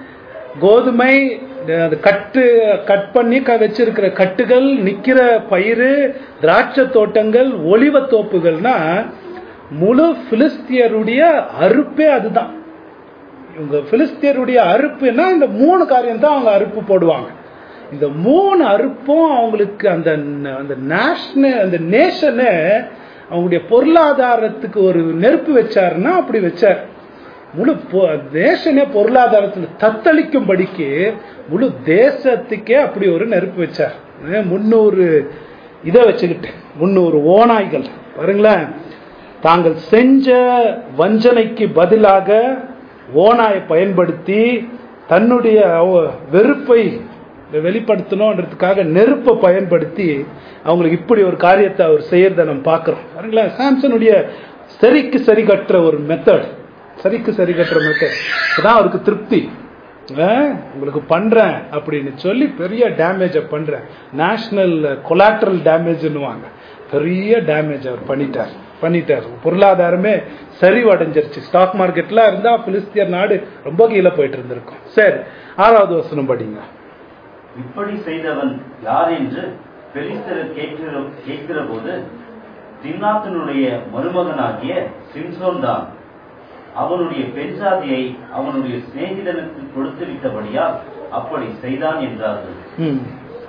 கோதுமை அது கட்டு கட் பண்ணி க- வச்சிருக்கிற கட்டுகள் நிக்கிற பயிறு திராட்சை தோட்டங்கள் ஒலிவத்தோப்புகள்னா முழு பிலிஸ்தியருடைய அறுப்பே அதுதான் இவங்க பிலிஸ்தியருடைய அறுப்புன்னா இந்த மூணு காரியம் தான் அவங்க அறுப்பு போடுவாங்க இந்த மூணு அறுப்பும் அவங்களுக்கு அந்த அந்த நேஷனல் அந்த நேஷனு அவங்களுடைய பொருளாதாரத்துக்கு ஒரு நெருப்பு வச்சாருன்னா அப்படி வச்சார் முழு பொ- தேசனே பொருளாதாரத்தில் தத்தளிக்கும்படிக்கு முழு தேசத்துக்கே அப்படி ஒரு நெருப்பு வச்சார் அஹ் முன்னூறு இதை வச்சுக்கிட்டு முன்னூறு ஓநாய்கள் பாருங்களேன் தாங்கள் செஞ்ச வஞ்சனைக்கு பதிலாக ஓநாயை பயன்படுத்தி தன்னுடைய அவ- வெறுப்பை வெளிப்படுத்தணுன்றதுக்காக நெருப்பை பயன்படுத்தி அவங்களுக்கு இப்படி ஒரு காரியத்தை அவர் செய்யறத நம்ம பார்க்கிறோம் பாருங்களேன் சாம்சனுடைய சரிக்கு சரி கட்டுற ஒரு மெத்தட் சரிக்கு சரி கட்டுற மெத்தட் அதான் அவருக்கு திருப்தி அஹ், உங்களுக்கு பண்றேன் அப்படின்னு சொல்லி பெரிய டேமேஜை பண்றேன் நேஷனல் கொலாட்ரல் டேமேஜ்னுவாங்க பெரிய டேமேஜ் அவர் பண்ணிட்டார் பண்ணிட்டார் பொருளாதாரமே சரிவடைஞ்சிருச்சு ஸ்டாக் மார்க்கெட்ல இருந்தா பிலிஸ்தியர் நாடு ரொம்ப கீழே போயிட்டு இருந்திருக்கும் சரி ஆறாவது வசனம் படிங்க இப்படி செய்தவன் யார் என்று பெலிஸ்தர் கேட்கிற கேட்கிற போது தின்னாத்தினுடைய மருமகனாகிய சிம்சோன் தான் அவனுடைய பெண் சாதியை அவனுடைய சிநேகிதனுக்கு கொடுத்து விட்டபடியால் அப்படி செய்தான் என்றார்கள் ம்.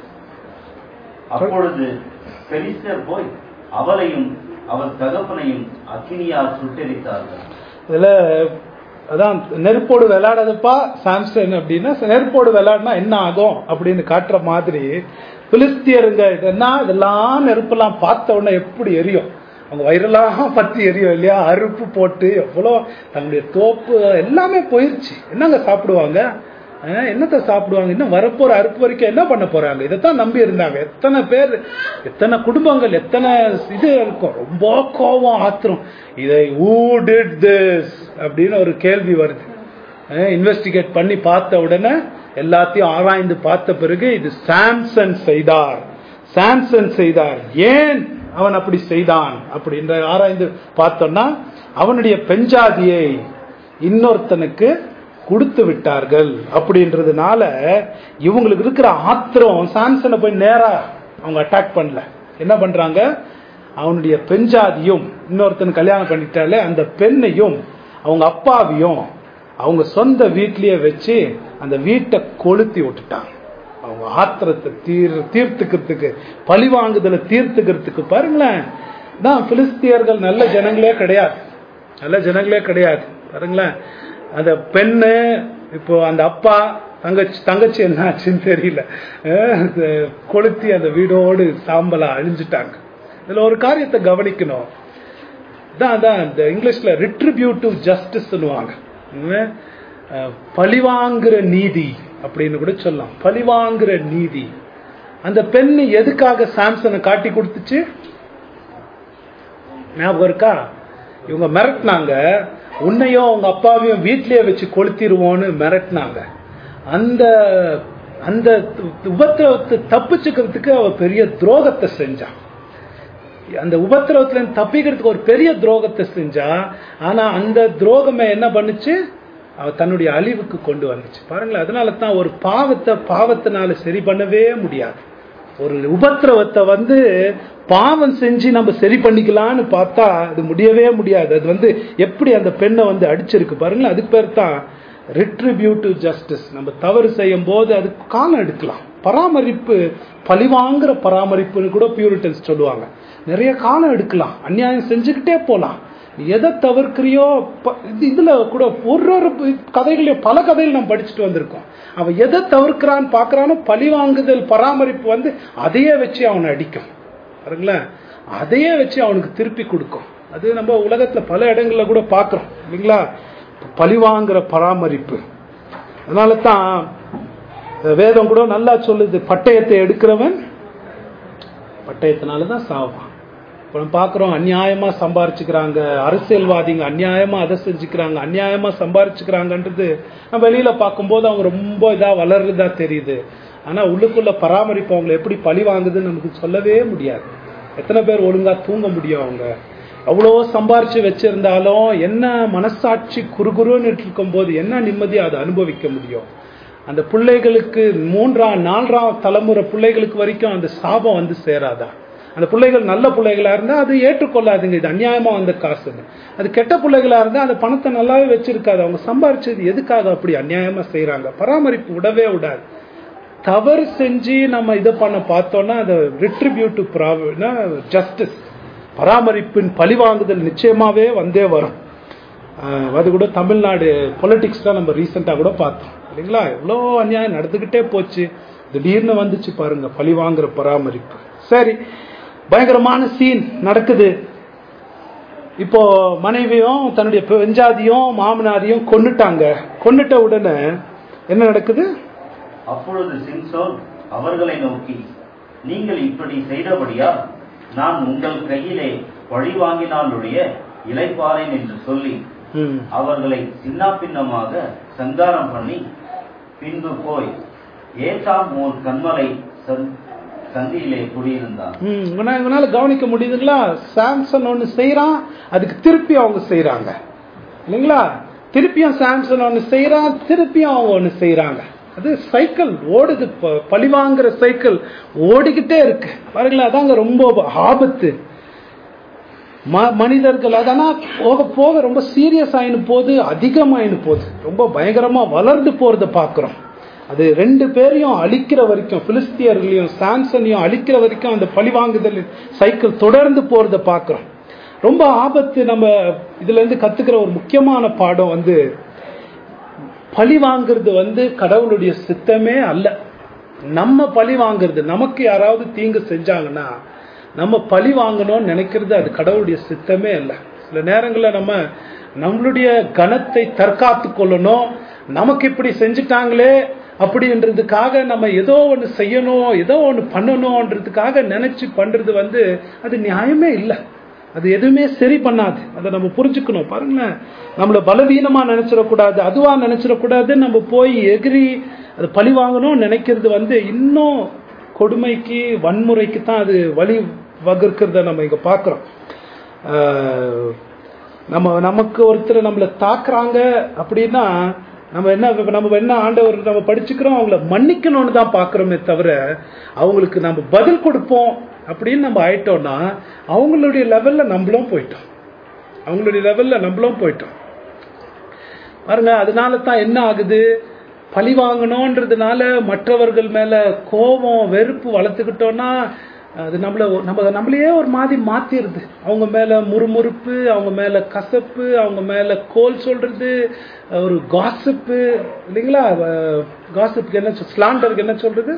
அப்பொழுது பெலிஸ்தர் போய் அவளையும் அவள் தகப்பனையும் அக்கினியால் சுட்டெரித்தார்கள் இதுல அதான் நெருப்போடு விளையாடாதப்பா சாம்சன் அப்படின்னா நெருப்போடு விளையாடினா என்ன ஆகும் அப்படின்னு காட்டுற மாதிரி பிலிஸ்தியருங்க இதெல்லாம் இதெல்லாம் நெருப்பெல்லாம் பார்த்த உடனே எப்படி எரியும் அவங்க வயிறெல்லாம் பத்தி எரியும் இல்லையா அறுப்பு போட்டு எவ்வளோ தங்களுடைய தோப்பு எல்லாமே போயிருச்சு என்னங்க சாப்பிடுவாங்க அஹ் என்னத்தை சாப்பிடுவாங்க இன்னும் வரப்போற அறுப்பு வரைக்கும் என்ன பண்ண போறாங்க இதைத்தான் நம்பி இருந்தாங்க எத்தனை பேர் எத்தனை குடும்பங்கள் எத்தனை இது இருக்கும் ரொம்ப கோபம் ஆத்திரம் இதை ஊ டிட் திஸ் அப்படின்னு ஒரு கேள்வி வருது இன்வெஸ்டிகேட் பண்ணி பார்த்த உடனே எல்லாத்தையும் ஆராய்ந்து பார்த்த பிறகு இது சாம்சன் செய்தார் சாம்சன் செய்தார் ஏன் அவன் அப்படி செய்தான் அப்படின்ற ஆராய்ந்து பார்த்தோம்னா அவனுடைய பெஞ்சாதியை இன்னொருத்தனுக்கு கொடுத்து விட்டார்கள் அப்படின்றதுனால இவங்களுக்கு இருக்கிற ஆத்திரம் சாம்சனை போய் நேரா அவங்க அட்டாக் பண்ணல என்ன பண்றாங்க அவனுடைய பெஞ்சாதியும் இன்னொருத்தன் கல்யாணம் பண்ணிட்டாலே அந்த பெண்ணையும் அவங்க அப்பாவையும் அவங்க சொந்த வீட்லயே வச்சு அந்த வீட்டை கொளுத்தி விட்டுட்டாங்க அவங்க ஆத்திரத்தை தீர் தீர்த்துக்கிறதுக்கு பழி வாங்குதலை தீர்த்துக்கிறதுக்கு பாருங்களேன் தான் பிலிஸ்தியர்கள் நல்ல ஜனங்களே கிடையாது நல்ல ஜனங்களே கிடையாது பாருங்களேன் அந்த பெண்ணு இப்போ அந்த அப்பா தங்கச்சி தங்கச்சி என்ன ஆச்சுன்னு தெரியல அஹ் அது கொளுத்தி அந்த வீடோடு சாம்பலா அழிஞ்சிட்டாங்க இதுல ஒரு காரியத்தை கவனிக்கணும் தான் தான் இந்த இங்கிலீஷ்ல ரிட்ரிபியூட்டிவ் ஜஸ்டிஸ்னுவாங்க பழிவாங்குற நீதி அப்படின்னு கூட சொல்லலாம் பழிவாங்குற நீதி அந்த பெண்ணு எதுக்காக சாம்சனை காட்டி கொடுத்துச்சு ஞாபகம் இருக்கா இவங்க மிரட்டினாங்க உன்னையும் உங்க அப்பாவையும் வீட்லயே வச்சு கொளுத்திடுவோன்னு மிரட்டினாங்க அந்த அந்த உபத்திரவத்தை தப்பிச்சுக்கிறதுக்கு அவ பெரிய துரோகத்தை செஞ்சான் அந்த உபத்திரவத்துல இருந்து தப்பிக்கிறதுக்கு ஒரு பெரிய துரோகத்தை செஞ்சா ஆனா அந்த துரோகமே என்ன பண்ணுச்சு அவ தன்னுடைய அழிவுக்கு கொண்டு வந்துச்சு பாருங்களேன் அதனால தான் ஒரு பாவத்தை பாவத்தினால சரி பண்ணவே முடியாது ஒரு உபத்திரவத்தை வந்து பாவம் செஞ்சு நம்ம சரி பண்ணிக்கலாம்னு பார்த்தா அது முடியவே முடியாது அது வந்து எப்படி அந்த பெண்ணை வந்து அடிச்சிருக்கு பாருங்களேன் அதுக்கு பேர் தான் ரிட்ரிபியூட்டிவ் ஜஸ்டிஸ் நம்ம தவறு செய்யும் போது அதுக்கு காலம் எடுக்கலாம் பராமரிப்பு பழிவாங்குற பராமரிப்புன்னு கூட பியூரிட்டன்ஸ் சொல்லுவாங்க நிறைய காலம் எடுக்கலாம் அநியாயம் செஞ்சுக்கிட்டே போலாம் நீ எதை தவிர்க்கிறியோ ப- இது- இதுல கூட ஒரு ஒரு கதைகளையும் பல கதைகள் நம்ம படிச்சுட்டு வந்திருக்கோம் அவன் எதை தவிர்க்கிறான்னு பாக்குறானோ பழி வாங்குதல் பராமரிப்பு வந்து அதையே வச்சு அவனை அடிக்கும் பாருங்களேன் அதையே வச்சு அவனுக்கு திருப்பி கொடுக்கும் அது நம்ம உலகத்துல பல இடங்கள்ல கூட பாக்குறோம் இல்லைங்களா பழிவாங்குற பராமரிப்பு அதனால தான் வேதம் கூட நல்லா சொல்லுது பட்டயத்தை எடுக்கிறவன் பட்டயத்தினால தான் சாவான் இப்போ நம்ம பார்க்குறோம் அநியாயமா சம்பாரிச்சுக்கிறாங்க அரசியல்வாதிங்க அநியாயமா அதை செஞ்சுக்கிறாங்க அநியாயமா சம்பாரிச்சுக்கிறாங்கன்றது நம்ம வெளியில பார்க்கும்போது அவங்க ரொம்ப இதா வளர்றதா தெரியுது ஆனா உள்ளுக்குள்ள பராமரிப்பு அவங்களை எப்படி பழி வாங்குதுன்னு நமக்கு சொல்லவே முடியாது எத்தனை பேர் ஒழுங்கா தூங்க முடியும் அவங்க அவ்வளோ சம்பாரிச்சு வச்சிருந்தாலும் என்ன மனசாட்சி குறுகுறுன்னு இருக்கும் போது என்ன நிம்மதியை அதை அனுபவிக்க முடியும் அந்த பிள்ளைகளுக்கு மூன்றாம் நான்காம் தலைமுறை பிள்ளைகளுக்கு வரைக்கும் அந்த சாபம் வந்து சேராதா அந்த பிள்ளைகள் நல்ல பிள்ளைகளா இருந்தா அது ஏற்றுக்கொள்ளாதுங்க இது அநியாயமா வந்த காசுன்னு அது கெட்ட பிள்ளைகளா இருந்தா அந்த பணத்தை நல்லாவே வச்சிருக்காது அவங்க சம்பாரிச்சது எதுக்காக அப்படி அநியாயமா செய்றாங்க பராமரிப்பு விடவே விடாது தவறு செஞ்சு நம்ம இதை பண்ண பார்த்தோம்னா அது ரிட்ரிபியூட்டிவ் ப்ராப்ளம்னா ஜஸ்டிஸ் பராமரிப்பின் பழிவாங்குதல் நிச்சயமாவே வந்தே வரும் ஆஹ் அது கூட தமிழ்நாடு பொலிட்டிக்ஸ் தான் நம்ம ரீசெண்டா கூட பார்த்தோம் இல்லைங்களா எவ்வளோ அநியாயம் நடந்துகிட்டே போச்சு திடீர்னு வந்துச்சு பாருங்க பழி வாங்குற பராமரிப்பு சரி பயங்கரமான சீன் நடக்குது இப்போ மனைவியும் தன்னுடைய பெஞ்சாதியும் மாமனாரையும் கொன்னுட்டாங்க கொன்னுட்ட உடனே என்ன நடக்குது அப்பொழுது சிம்சோன் அவர்களை நோக்கி நீங்கள் இப்படி செய்தபடியா நான் உங்கள் கையிலே பழி வாங்கினாலுடைய இளைப்பாறேன் என்று சொல்லி ம். அவர்களை சின்னாபின்னமாக சங்காரம் பண்ணி பின்பு போய் ஏசாம் ஓர் கண்மலை சந்- சந்தியிலே குடியிருந்தான் ம், இவனா- இவனால கவனிக்க முடியுதுங்களா சாம்சன் ஒண்ணு செய்யறான் அதுக்கு திருப்பி அவங்க செய்யறாங்க இல்லைங்களா திருப்பியும் சாம்சன் ஒண்ணு செய்யறான் திருப்பியும் அவங்க ஒண்ணு செய்யறாங்க அது சைக்கிள் ஓடுது ப- பழிவாங்குற சைக்கிள் ஓடிக்கிட்டே இருக்கு பாருங்களேன் அதாங்க ரொம்ப ஆபத்து ம- மனிதர்கள் அதனா போக போக ரொம்ப சீரியஸ் ஆயினு போது அதிகமாயினு போகுது ரொம்ப பயங்கரமா வளர்ந்து போறத பாக்குறோம் அது ரெண்டு பேரையும் அழிக்கிற வரைக்கும் பிலிஸ்தியர்களையும் சாம்சனையும் அழிக்கிற வரைக்கும் அந்த பழிவாங்குதல் சைக்கிள் தொடர்ந்து போறத பாக்குறோம் ரொம்ப ஆபத்து நம்ம இதுல இருந்து கத்துக்கிற ஒரு முக்கியமான பாடம் வந்து பழி வாங்குறது வந்து கடவுளுடைய சித்தமே அல்ல நம்ம பழி வாங்குறது நமக்கு யாராவது தீங்கு செஞ்சாங்கன்னா நம்ம பழி வாங்கணும்னு நினைக்கிறது அது கடவுளுடைய சித்தமே இல்லை சில நேரங்களில் நம்ம நம்மளுடைய கனத்தை தற்காத்து கொள்ளணும் நமக்கு இப்படி செஞ்சுட்டாங்களே அப்படின்றதுக்காக நம்ம ஏதோ ஒன்று செய்யணும் ஏதோ ஒன்று பண்ணணும்ன்றதுக்காக நினைச்சு பண்றது வந்து அது நியாயமே இல்லை அது எதுவுமே சரி பண்ணாது அதை நம்ம புரிஞ்சுக்கணும் பாருங்களேன் நம்மள பலவீனமா நினைச்சிடக்கூடாது அதுவா நினைச்சிடக்கூடாது நம்ம போய் எகிரி அது பழி வாங்கணும்னு நினைக்கிறது வந்து இன்னும் கொடுமைக்கு வன்முறைக்கு தான் அது வழி வகுக்கிறத நம்ம இங்க பார்க்கிறோம் ஆஹ் நம்ம நமக்கு ஒருத்தர் நம்மளை தாக்குறாங்க அப்படின்னா நம்ம என்ன நம்ம என்ன ஆண்டவர் நம்ம படிச்சுக்கிறோம் அவங்கள மன்னிக்கணும்னு தான் பார்க்குறோமே தவிர அவங்களுக்கு நம்ம பதில் கொடுப்போம் அப்படின்னு நம்ம ஆயிட்டோம்னா அவங்களுடைய லெவல்ல நம்மளும் போயிட்டோம் அவங்களுடைய லெவல்ல நம்மளும் போயிட்டோம் பாருங்க அதனால தான் என்ன ஆகுது பழி வாங்கணுன்றதுனால மற்றவர்கள் மேல கோபம் வெறுப்பு வளர்த்துக்கிட்டோம்னா அது நம்மள நம்ம நம்மளையே ஒரு மாதிரி மாத்திருது அவங்க மேல முறுமுறுப்பு அவங்க மேல கசப்பு அவங்க மேல கோல் சொல்றது ஒரு காசிப்பு இல்லைங்களா காசிப்புக்கு என்ன ஸ்லாண்டருக்கு என்ன சொல்றது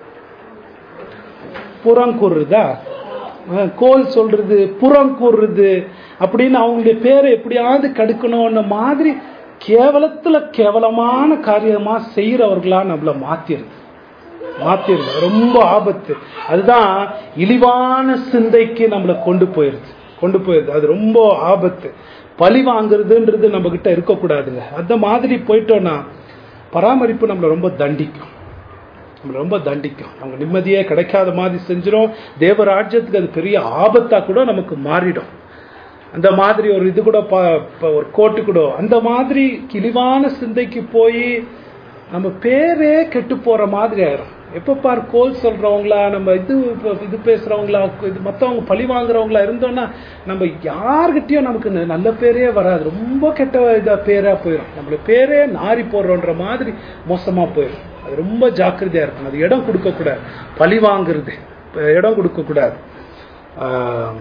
புறம் கூறுறதா அஹ் கோல் சொல்றது புறம் கூறுறது அப்படின்னு அவங்களுடைய பேரை எப்படியாவது கடுக்கணும்னு மாதிரி கேவலத்துல கேவலமான காரியமா செய்யறவர்களா நம்மள மாத்திருது மாத்திருது ரொம்ப ஆபத்து அதுதான் இழிவான சிந்தைக்கு நம்மளை கொண்டு போயிருது கொண்டு போயிருது அது ரொம்ப ஆபத்து பழி வாங்குறதுன்றது நம்ம கிட்ட இருக்கக்கூடாதுங்க அந்த மாதிரி போயிட்டோம்னா பராமரிப்பு நம்மளை ரொம்ப தண்டிக்கும் நம்மளை ரொம்ப தண்டிக்கும் அவங்க நிம்மதியே கிடைக்காத மாதிரி செஞ்சிடும் தேவராஜ்யத்துக்கு அது பெரிய ஆபத்தா கூட நமக்கு மாறிடும் அந்த மாதிரி ஒரு இது கூட ப- ப- ஒரு கோட்டு கூட அந்த மாதிரி கிழிவான சிந்தைக்கு போய் நம்ம பேரே கெட்டு போற மாதிரி ஆயிரும் எப்ப பார் கோல் சொல்றவங்களா நம்ம இது இப்ப இது பேசுறவங்களா இது மத்தவங்க பழி வாங்குறவங்களா இருந்தோம்னா நம்ம யார்கிட்டயும் நமக்கு ந- நல்ல பேரே வராது ரொம்ப கெட்ட இதா பேரா போயிடும் நம்மள பேரே நாரி போடுறோன்ற மாதிரி மோசமா போயிடும் அது ரொம்ப ஜாக்கிரதையா இருக்கணும் அது இடம் கொடுக்க கூடாது பழி வாங்குறது இப்ப இடம் கொடுக்க கூடாது ஆஹ்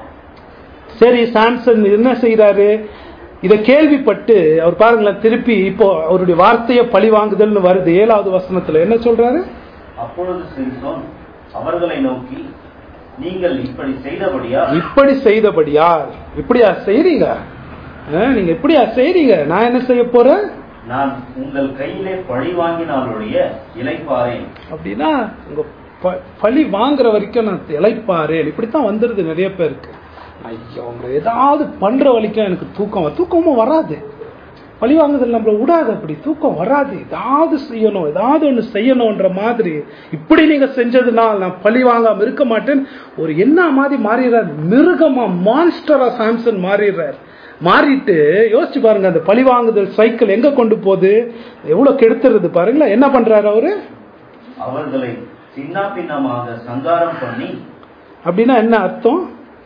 சரி சாம்சன் என்ன செய்யறாரு இத கேள்விப்பட்டு அவர் பாருங்களேன் திருப்பி இப்போ அவருடைய வார்த்தையை பழி வாங்குதல்னு வருது ஏழாவது வசனத்துல என்ன சொல்றாரு அப்பொழுது சிம்சோன் அவர்களை நோக்கி நீங்கள் இப்படி செய்தபடியா இப்படி செய்தபடியா இப்படியா செய்றீங்க அஹ், நீங்க இப்படியா செய்றீங்க நான் என்ன செய்ய போறேன் நான் உங்கள் கையிலே பழி வாங்கினாலுடைய இலைப்பாறேன் அப்படின்னா உங்க ப- பழி வாங்குற வரைக்கும் நான் இழைப்பாரேன் இப்படித்தான் வந்துருது நிறைய பேருக்கு ஐயோ அவங்க ஏதாவது பண்ற வரைக்கும் எனக்கு தூக்கம் வ- தூக்கமும் வராது பழி வாங்குதல் நம்மள விடாது அப்படி தூக்கம் வராது ஏதாவது செய்யணும் ஏதாவது ஒண்ணு செய்யணும்ன்ற மாதிரி இப்படி நீங்க செஞ்சதுனால் நான் பழி வாங்காம இருக்க மாட்டேன் ஒரு என்ன மாதிரி மாறிடுறார் மிருகமா மான்ஸ்டரா சாம்சன் மாறிடுறார் மாறிட்டு யோசிச்சு பாருங்க அந்த பழி வாங்குதல் சைக்கிள் எங்க கொண்டு போகுது எவ்வளவு கெடுத்துறது பாருங்களேன் என்ன பண்றாரு அவரு அவர்களை சின்ன பின்னமாக சங்காரம் பண்ணி அப்படின்னா என்ன அர்த்தம்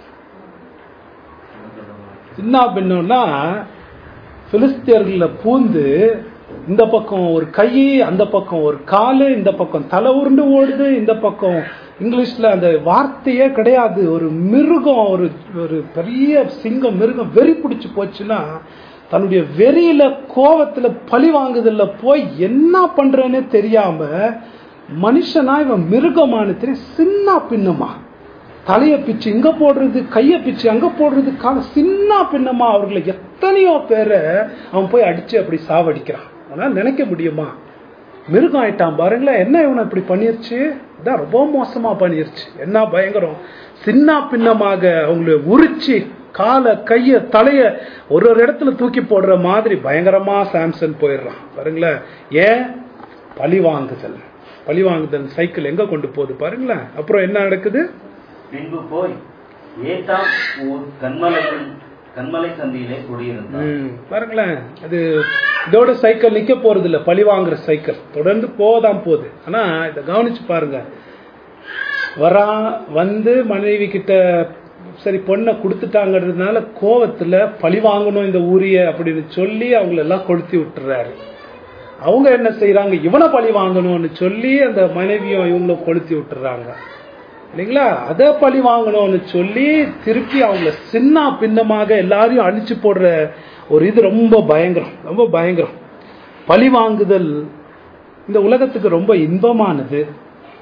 சின்ன பின்னம்னா பிலிஸ்தியர்கள பூந்து இந்த பக்கம் ஒரு கை அந்த பக்கம் ஒரு காலு இந்த பக்கம் தலை உருண்டு ஓடுது இந்த பக்கம் இங்கிலீஷ்ல அந்த வார்த்தையே கிடையாது ஒரு மிருகம் ஒரு ஒரு பெரிய சிங்கம் மிருகம் வெறி பிடிச்சு போச்சுன்னா தன்னுடைய வெறியில கோவத்துல பழி வாங்குதல்ல போய் என்ன பண்றேன்னே தெரியாம மனுஷனா இவன் மிருகமானு தெரியும் சின்ன பின்னமா தலைய பிச்சு இங்க போடுறது கைய பிச்சு அங்க போடுறது கால சின்ன பின்னமா அவர்களை எத்தனையோ பேரை அவன் போய் அடிச்சு அப்படி சாவடிக்கிறான் அதனால நினைக்க முடியுமா மிருகம் ஆயிட்டான் பாருங்களேன் என்ன இவனை இப்படி பண்ணிருச்சு இதான் ரொம்ப மோசமா பண்ணிருச்சு என்ன பயங்கரம் சின்ன பின்னமாக அவங்களை உரிச்சு காலை கைய தலைய ஒரு ஒரு இடத்துல தூக்கி போடுற மாதிரி பயங்கரமா சாம்சன் போயிடுறான் பாருங்களேன் ஏன் பழி வாங்குதல் பழி வாங்குதல் சைக்கிள் எங்க கொண்டு போகுது பாருங்களேன் அப்புறம் என்ன நடக்குது பின்பு போய் ஏத்தாம் ஊர் கண்மலையில் கண்மலை சந்தியிலே குடியிருந்தார் ம், பாருங்களேன் அது இதோட சைக்கிள் நிக்க போறது இல்ல பழி வாங்குற சைக்கிள் தொடர்ந்து போதான் போகுது ஆனா இத கவனிச்சு பாருங்க வரான் வந்து மனைவி கிட்ட சரி பொண்ணை கொடுத்துட்டாங்கிறதுனால கோவத்துல பழி வாங்கணும் இந்த ஊரிய அப்படின்னு சொல்லி அவங்கள எல்லாம் கொளுத்தி விட்டுறாரு அவங்க என்ன செய்யறாங்க இவனை பழி வாங்கணும்னு சொல்லி அந்த மனைவியும் இவங்களும் கொளுத்தி விட்டுறாங்க இல்லைங்களா அதை பழி வாங்கணும்னு சொல்லி திருப்பி அவங்கள சின்ன பின்னமாக எல்லாரையும் அழிச்சு போடுற ஒரு இது ரொம்ப பயங்கரம் ரொம்ப பயங்கரம் பழி வாங்குதல் இந்த உலகத்துக்கு ரொம்ப இன்பமானது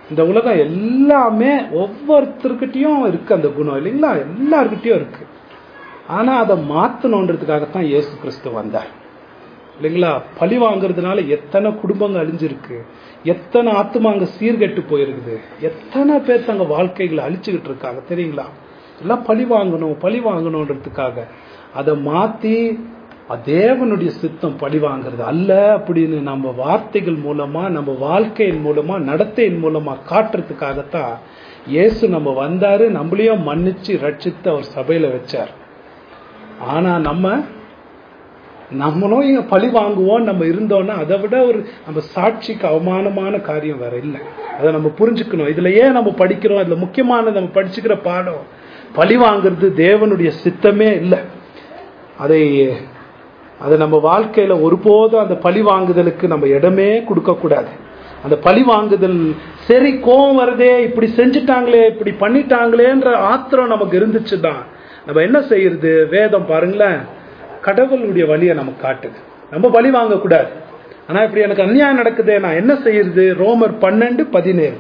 இந்த உலகம் எல்லாமே ஒவ்வொருத்தருக்கிட்டையும் இருக்கு அந்த குணம் இல்லைங்களா எல்லார்கிட்டயும் இருக்கு ஆனா அதை மாத்தணுன்றதுக்காகத்தான் இயேசு கிறிஸ்து வந்தார் இல்லைங்களா பழி வாங்குறதுனால எத்தனை குடும்பங்கள் அழிஞ்சிருக்கு எத்தனை ஆத்துமாங்க சீர்கெட்டு போயிருக்குது எத்தனை பேர் தங்க வாழ்க்கைகளை அழிச்சுக்கிட்டு இருக்காங்க தெரியுங்களா எல்லாம் பழி வாங்கணும் பழி வாங்கணுன்றதுக்காக அதை மாத்தி தேவனுடைய சித்தம் பழி வாங்குறது அல்ல அப்படின்னு நம்ம வார்த்தைகள் மூலமா நம்ம வாழ்க்கையின் மூலமா நடத்தையின் மூலமா காட்டுறதுக்காகத்தான் இயேசு நம்ம வந்தாரு நம்மளையும் மன்னிச்சு ரட்சித்து அவர் சபையில வச்சார் ஆனா நம்ம நம்மளும் இங்க பழி வாங்குவோம் நம்ம இருந்தோம்னா அதை விட ஒரு நம்ம சாட்சிக்கு அவமானமான காரியம் வேற இல்லை அதை நம்ம புரிஞ்சுக்கணும் இதுல ஏன் நம்ம படிக்கிறோம் இதுல முக்கியமான நம்ம படிச்சுக்கிற பாடம் பழி வாங்குறது தேவனுடைய சித்தமே இல்லை அதை அதை நம்ம வாழ்க்கையில ஒருபோதும் அந்த பழி வாங்குதலுக்கு நம்ம இடமே கொடுக்க கூடாது அந்த பழி வாங்குதல் சரி கோவம் வருதே இப்படி செஞ்சுட்டாங்களே இப்படி பண்ணிட்டாங்களேன்ற ஆத்திரம் நமக்கு இருந்துச்சுதான் நம்ம என்ன செய்யறது வேதம் பாருங்களேன் கடவுளுடைய வழியை நமக்கு காட்டுது நம்ம பழி வாங்கக்கூடாது ஆனா இப்படி எனக்கு அநியாயம் நடக்குதே நான் என்ன செய்யறது ரோமர் பன்னெண்டு பதினேழு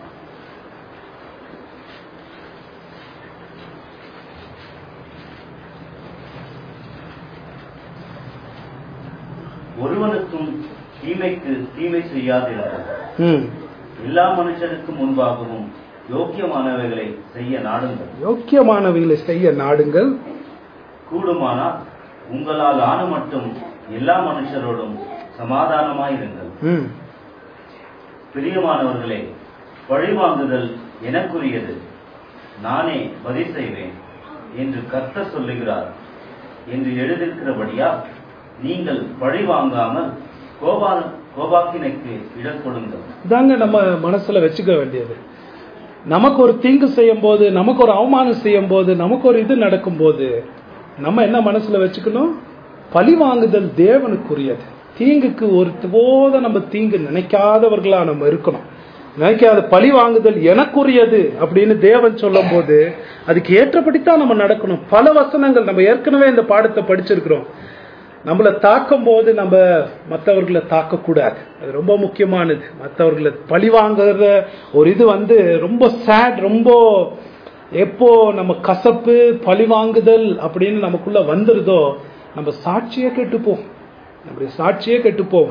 ஒருவனுக்கும் தீமைக்கு தீமை செய்யாதிருக்கும் ம் எல்லா மனுஷருக்கு முன்பாகவும் யோக்கியமானவைகளை செய்ய நாடுங்கள் யோக்கியமானவைகளை செய்ய நாடுங்கள் கூடுமானால் உங்களால் ஆன மட்டும் எல்லா மனுஷரோடும் சமாதானமாயிருங்கள் ம் பிரியமானவர்களே பழிவாங்குதல் எனக்குரியது நானே பதில் செய்வேன் என்று கர்த்தர் சொல்லுகிறார் என்று எழுதியிருக்கிறபடியா நீங்கள் பழி வாங்காமல் கோபா கோபாக்கினைக்கு இடம் கொடுங்கள் இதாங்க நம்ம மனசுல வச்சுக்க வேண்டியது நமக்கு ஒரு தீங்கு செய்யும் போது நமக்கு ஒரு அவமானம் செய்யும் போது நமக்கு ஒரு இது நடக்கும் போது நம்ம என்ன மனசுல வச்சுக்கணும் பழி வாங்குதல் தேவனுக்குரியது தீங்குக்கு ஒரு போத நம்ம தீங்கு நினைக்காதவர்களா நம்ம இருக்கணும் நினைக்காத பழி வாங்குதல் எனக்குரியது அப்படின்னு தேவன் சொல்லும் போது அதுக்கு ஏற்றபடித்தான் நம்ம நடக்கணும் பல வசனங்கள் நம்ம ஏற்கனவே இந்த பாடத்தை படிச்சிருக்கிறோம் நம்மளை தாக்கும் போது நம்ம மற்றவர்களை தாக்கக்கூடாது அது ரொம்ப முக்கியமானது மற்றவர்களை பழி வாங்குற ஒரு இது வந்து ரொம்ப சேட் ரொம்ப எப்போ நம்ம கசப்பு பழி வாங்குதல் அப்படின்னு நமக்குள்ள வந்துருதோ நம்ம சாட்சியே கெட்டுப்போம் நம்முடைய சாட்சியே கெட்டுப்போம்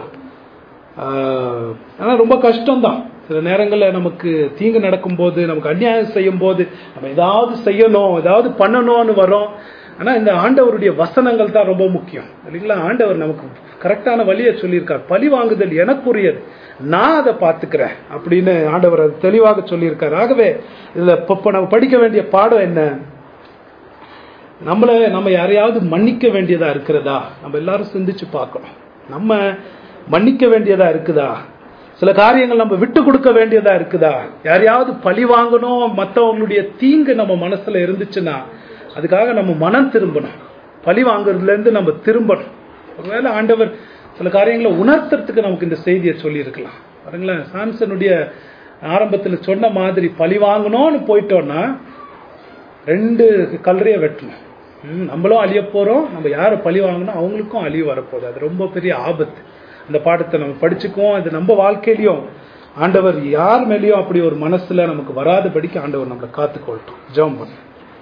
ஆஹ் ஆனா ரொம்ப கஷ்டம்தான் சில நேரங்களில் நமக்கு தீங்கு நடக்கும்போது நமக்கு அநியாயம் செய்யும் போது நம்ம ஏதாவது செய்யணும் ஏதாவது பண்ணணும்னு வரோம் ஆனா இந்த ஆண்டவருடைய வசனங்கள் தான் ரொம்ப முக்கியம் இல்லைங்களா ஆண்டவர் நமக்கு கரெக்டான வழியை சொல்லியிருக்கார் பழி வாங்குதல் எனக்குரியது நான் அதை பார்த்துக்கிறேன் அப்படின்னு ஆண்டவர் அது தெளிவாக சொல்லியிருக்கார் ஆகவே இதுல இப்ப இப்ப நம்ம படிக்க வேண்டிய பாடம் என்ன நம்மள நம்ம யாரையாவது மன்னிக்க வேண்டியதா இருக்கிறதா நம்ம எல்லாரும் சிந்திச்சு பார்க்கணும் நம்ம மன்னிக்க வேண்டியதா இருக்குதா சில காரியங்கள் நம்ம விட்டு கொடுக்க வேண்டியதா இருக்குதா யாரையாவது பழி வாங்கணும் மற்றவங்களுடைய தீங்கு நம்ம மனசுல இருந்துச்சுன்னா அதுக்காக நம்ம மனம் திரும்பணும் பழி வாங்குறதுல இருந்து நம்ம திரும்பணும் ஒருவேளை ஆண்டவர் சில காரியங்களை உணர்த்துறதுக்கு நமக்கு இந்த செய்தியை சொல்லி இருக்கலாம் பாருங்களேன் சாம்சனுடைய ஆரம்பத்துல சொன்ன மாதிரி பழி வாங்கணும்னு போயிட்டோம்னா ரெண்டு கல்லறையை வெட்டணும் ம், நம்மளும் அழிய போறோம் நம்ம யாரை பழி வாங்கணும் அவங்களுக்கும் அழிவு வரப்போகுது அது ரொம்ப பெரிய ஆபத்து அந்த பாடத்தை நம்ம படிச்சுக்குவோம் இது நம்ம வாழ்க்கையிலையும் ஆண்டவர் யார் மேலேயும் அப்படி ஒரு மனசுல நமக்கு வராதபடிக்கு ஆண்டவர் நம்மளை காத்துக்கொள்ளட்டும் ஜெபம் பண்ணு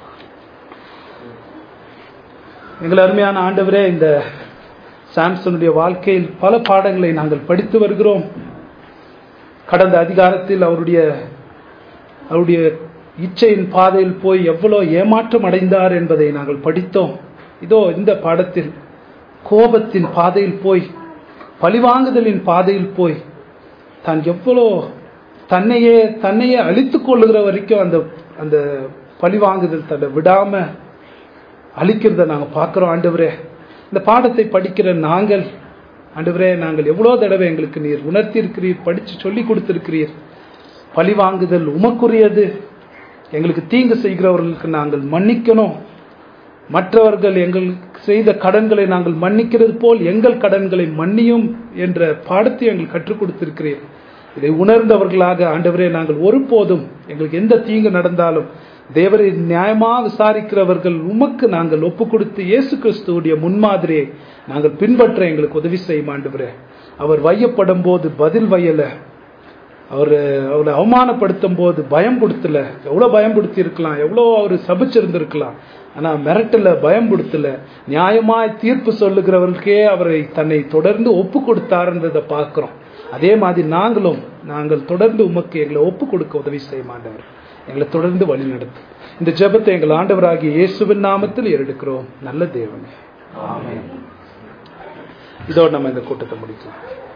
எங்கள் அருமையான ஆண்டவரே இந்த சாம்சனுடைய வாழ்க்கையில் பல பாடங்களை நாங்கள் படித்து வருகிறோம் கடந்த அதிகாரத்தில் அவருடைய அவருடைய இச்சையின் பாதையில் போய் எவ்வளவு ஏமாற்றம் அடைந்தார் என்பதை நாங்கள் படித்தோம் இதோ இந்த பாடத்தில் கோபத்தின் பாதையில் போய் பழிவாங்குதலின் பாதையில் போய் தான் எவ்வளோ தன்னையே தன்னையே அழித்துக் கொள்ளுகிற வரைக்கும் அந்த அந்த பழிவாங்குதல் தன்னை விடாம அழிக்கிறத நாங்க பார்க்கிறோம் ஆண்டவரே இந்த பாடத்தை படிக்கிற நாங்கள் ஆண்டவரே நாங்கள் எவ்வளோ தடவை எங்களுக்கு நீர் உணர்த்தி இருக்கிறீர் படிச்சு சொல்லி கொடுத்திருக்கிறீர் பழி வாங்குதல் உமக்குரியது எங்களுக்கு தீங்கு செய்கிறவர்களுக்கு நாங்கள் மன்னிக்கணும் மற்றவர்கள் எங்களுக்கு செய்த கடன்களை நாங்கள் மன்னிக்கிறது போல் எங்கள் கடன்களை மன்னியும் என்ற பாடத்தை எங்களுக்கு கற்றுக் கொடுத்திருக்கிறீர் இதை உணர்ந்தவர்களாக ஆண்டவரே நாங்கள் ஒருபோதும் எங்களுக்கு எந்த தீங்கு நடந்தாலும் தேவரை நியாயமா விசாரிக்கிறவர்கள் உமக்கு நாங்கள் ஒப்பு கொடுத்து இயேசு கிறிஸ்துவுடைய முன்மாதிரியை நாங்கள் பின்பற்ற எங்களுக்கு உதவி செய்யும் ஆண்டவரே அவர் வையப்படும் போது பதில் வையல அவர் அவரை அவமானப்படுத்தும் போது பயம் கொடுத்தல எவ்வளவு பயம்படுத்தி இருக்கலாம் எவ்வளோ அவர் சபிச்சிருந்திருக்கலாம் ஆனா மிரட்டல பயம்படுத்தல நியாயமாய் தீர்ப்பு சொல்லுகிறவர்களுக்கே அவரை தன்னை தொடர்ந்து ஒப்பு கொடுத்தாருன்றதை பார்க்கிறோம் அதே மாதிரி நாங்களும் நாங்கள் தொடர்ந்து உமக்கு எங்களை ஒப்பு கொடுக்க உதவி செய்ய மாட்டவர் எங்களை தொடர்ந்து வழி நடத்தும் இந்த ஜெபத்தை எங்கள் ஆண்டவராகிய இயேசுவின் நாமத்தில் எடுக்கிறோம் நல்ல தேவனே ஆமென் இதோடு நம்ம இந்த கூட்டத்தை முடிக்கலாம்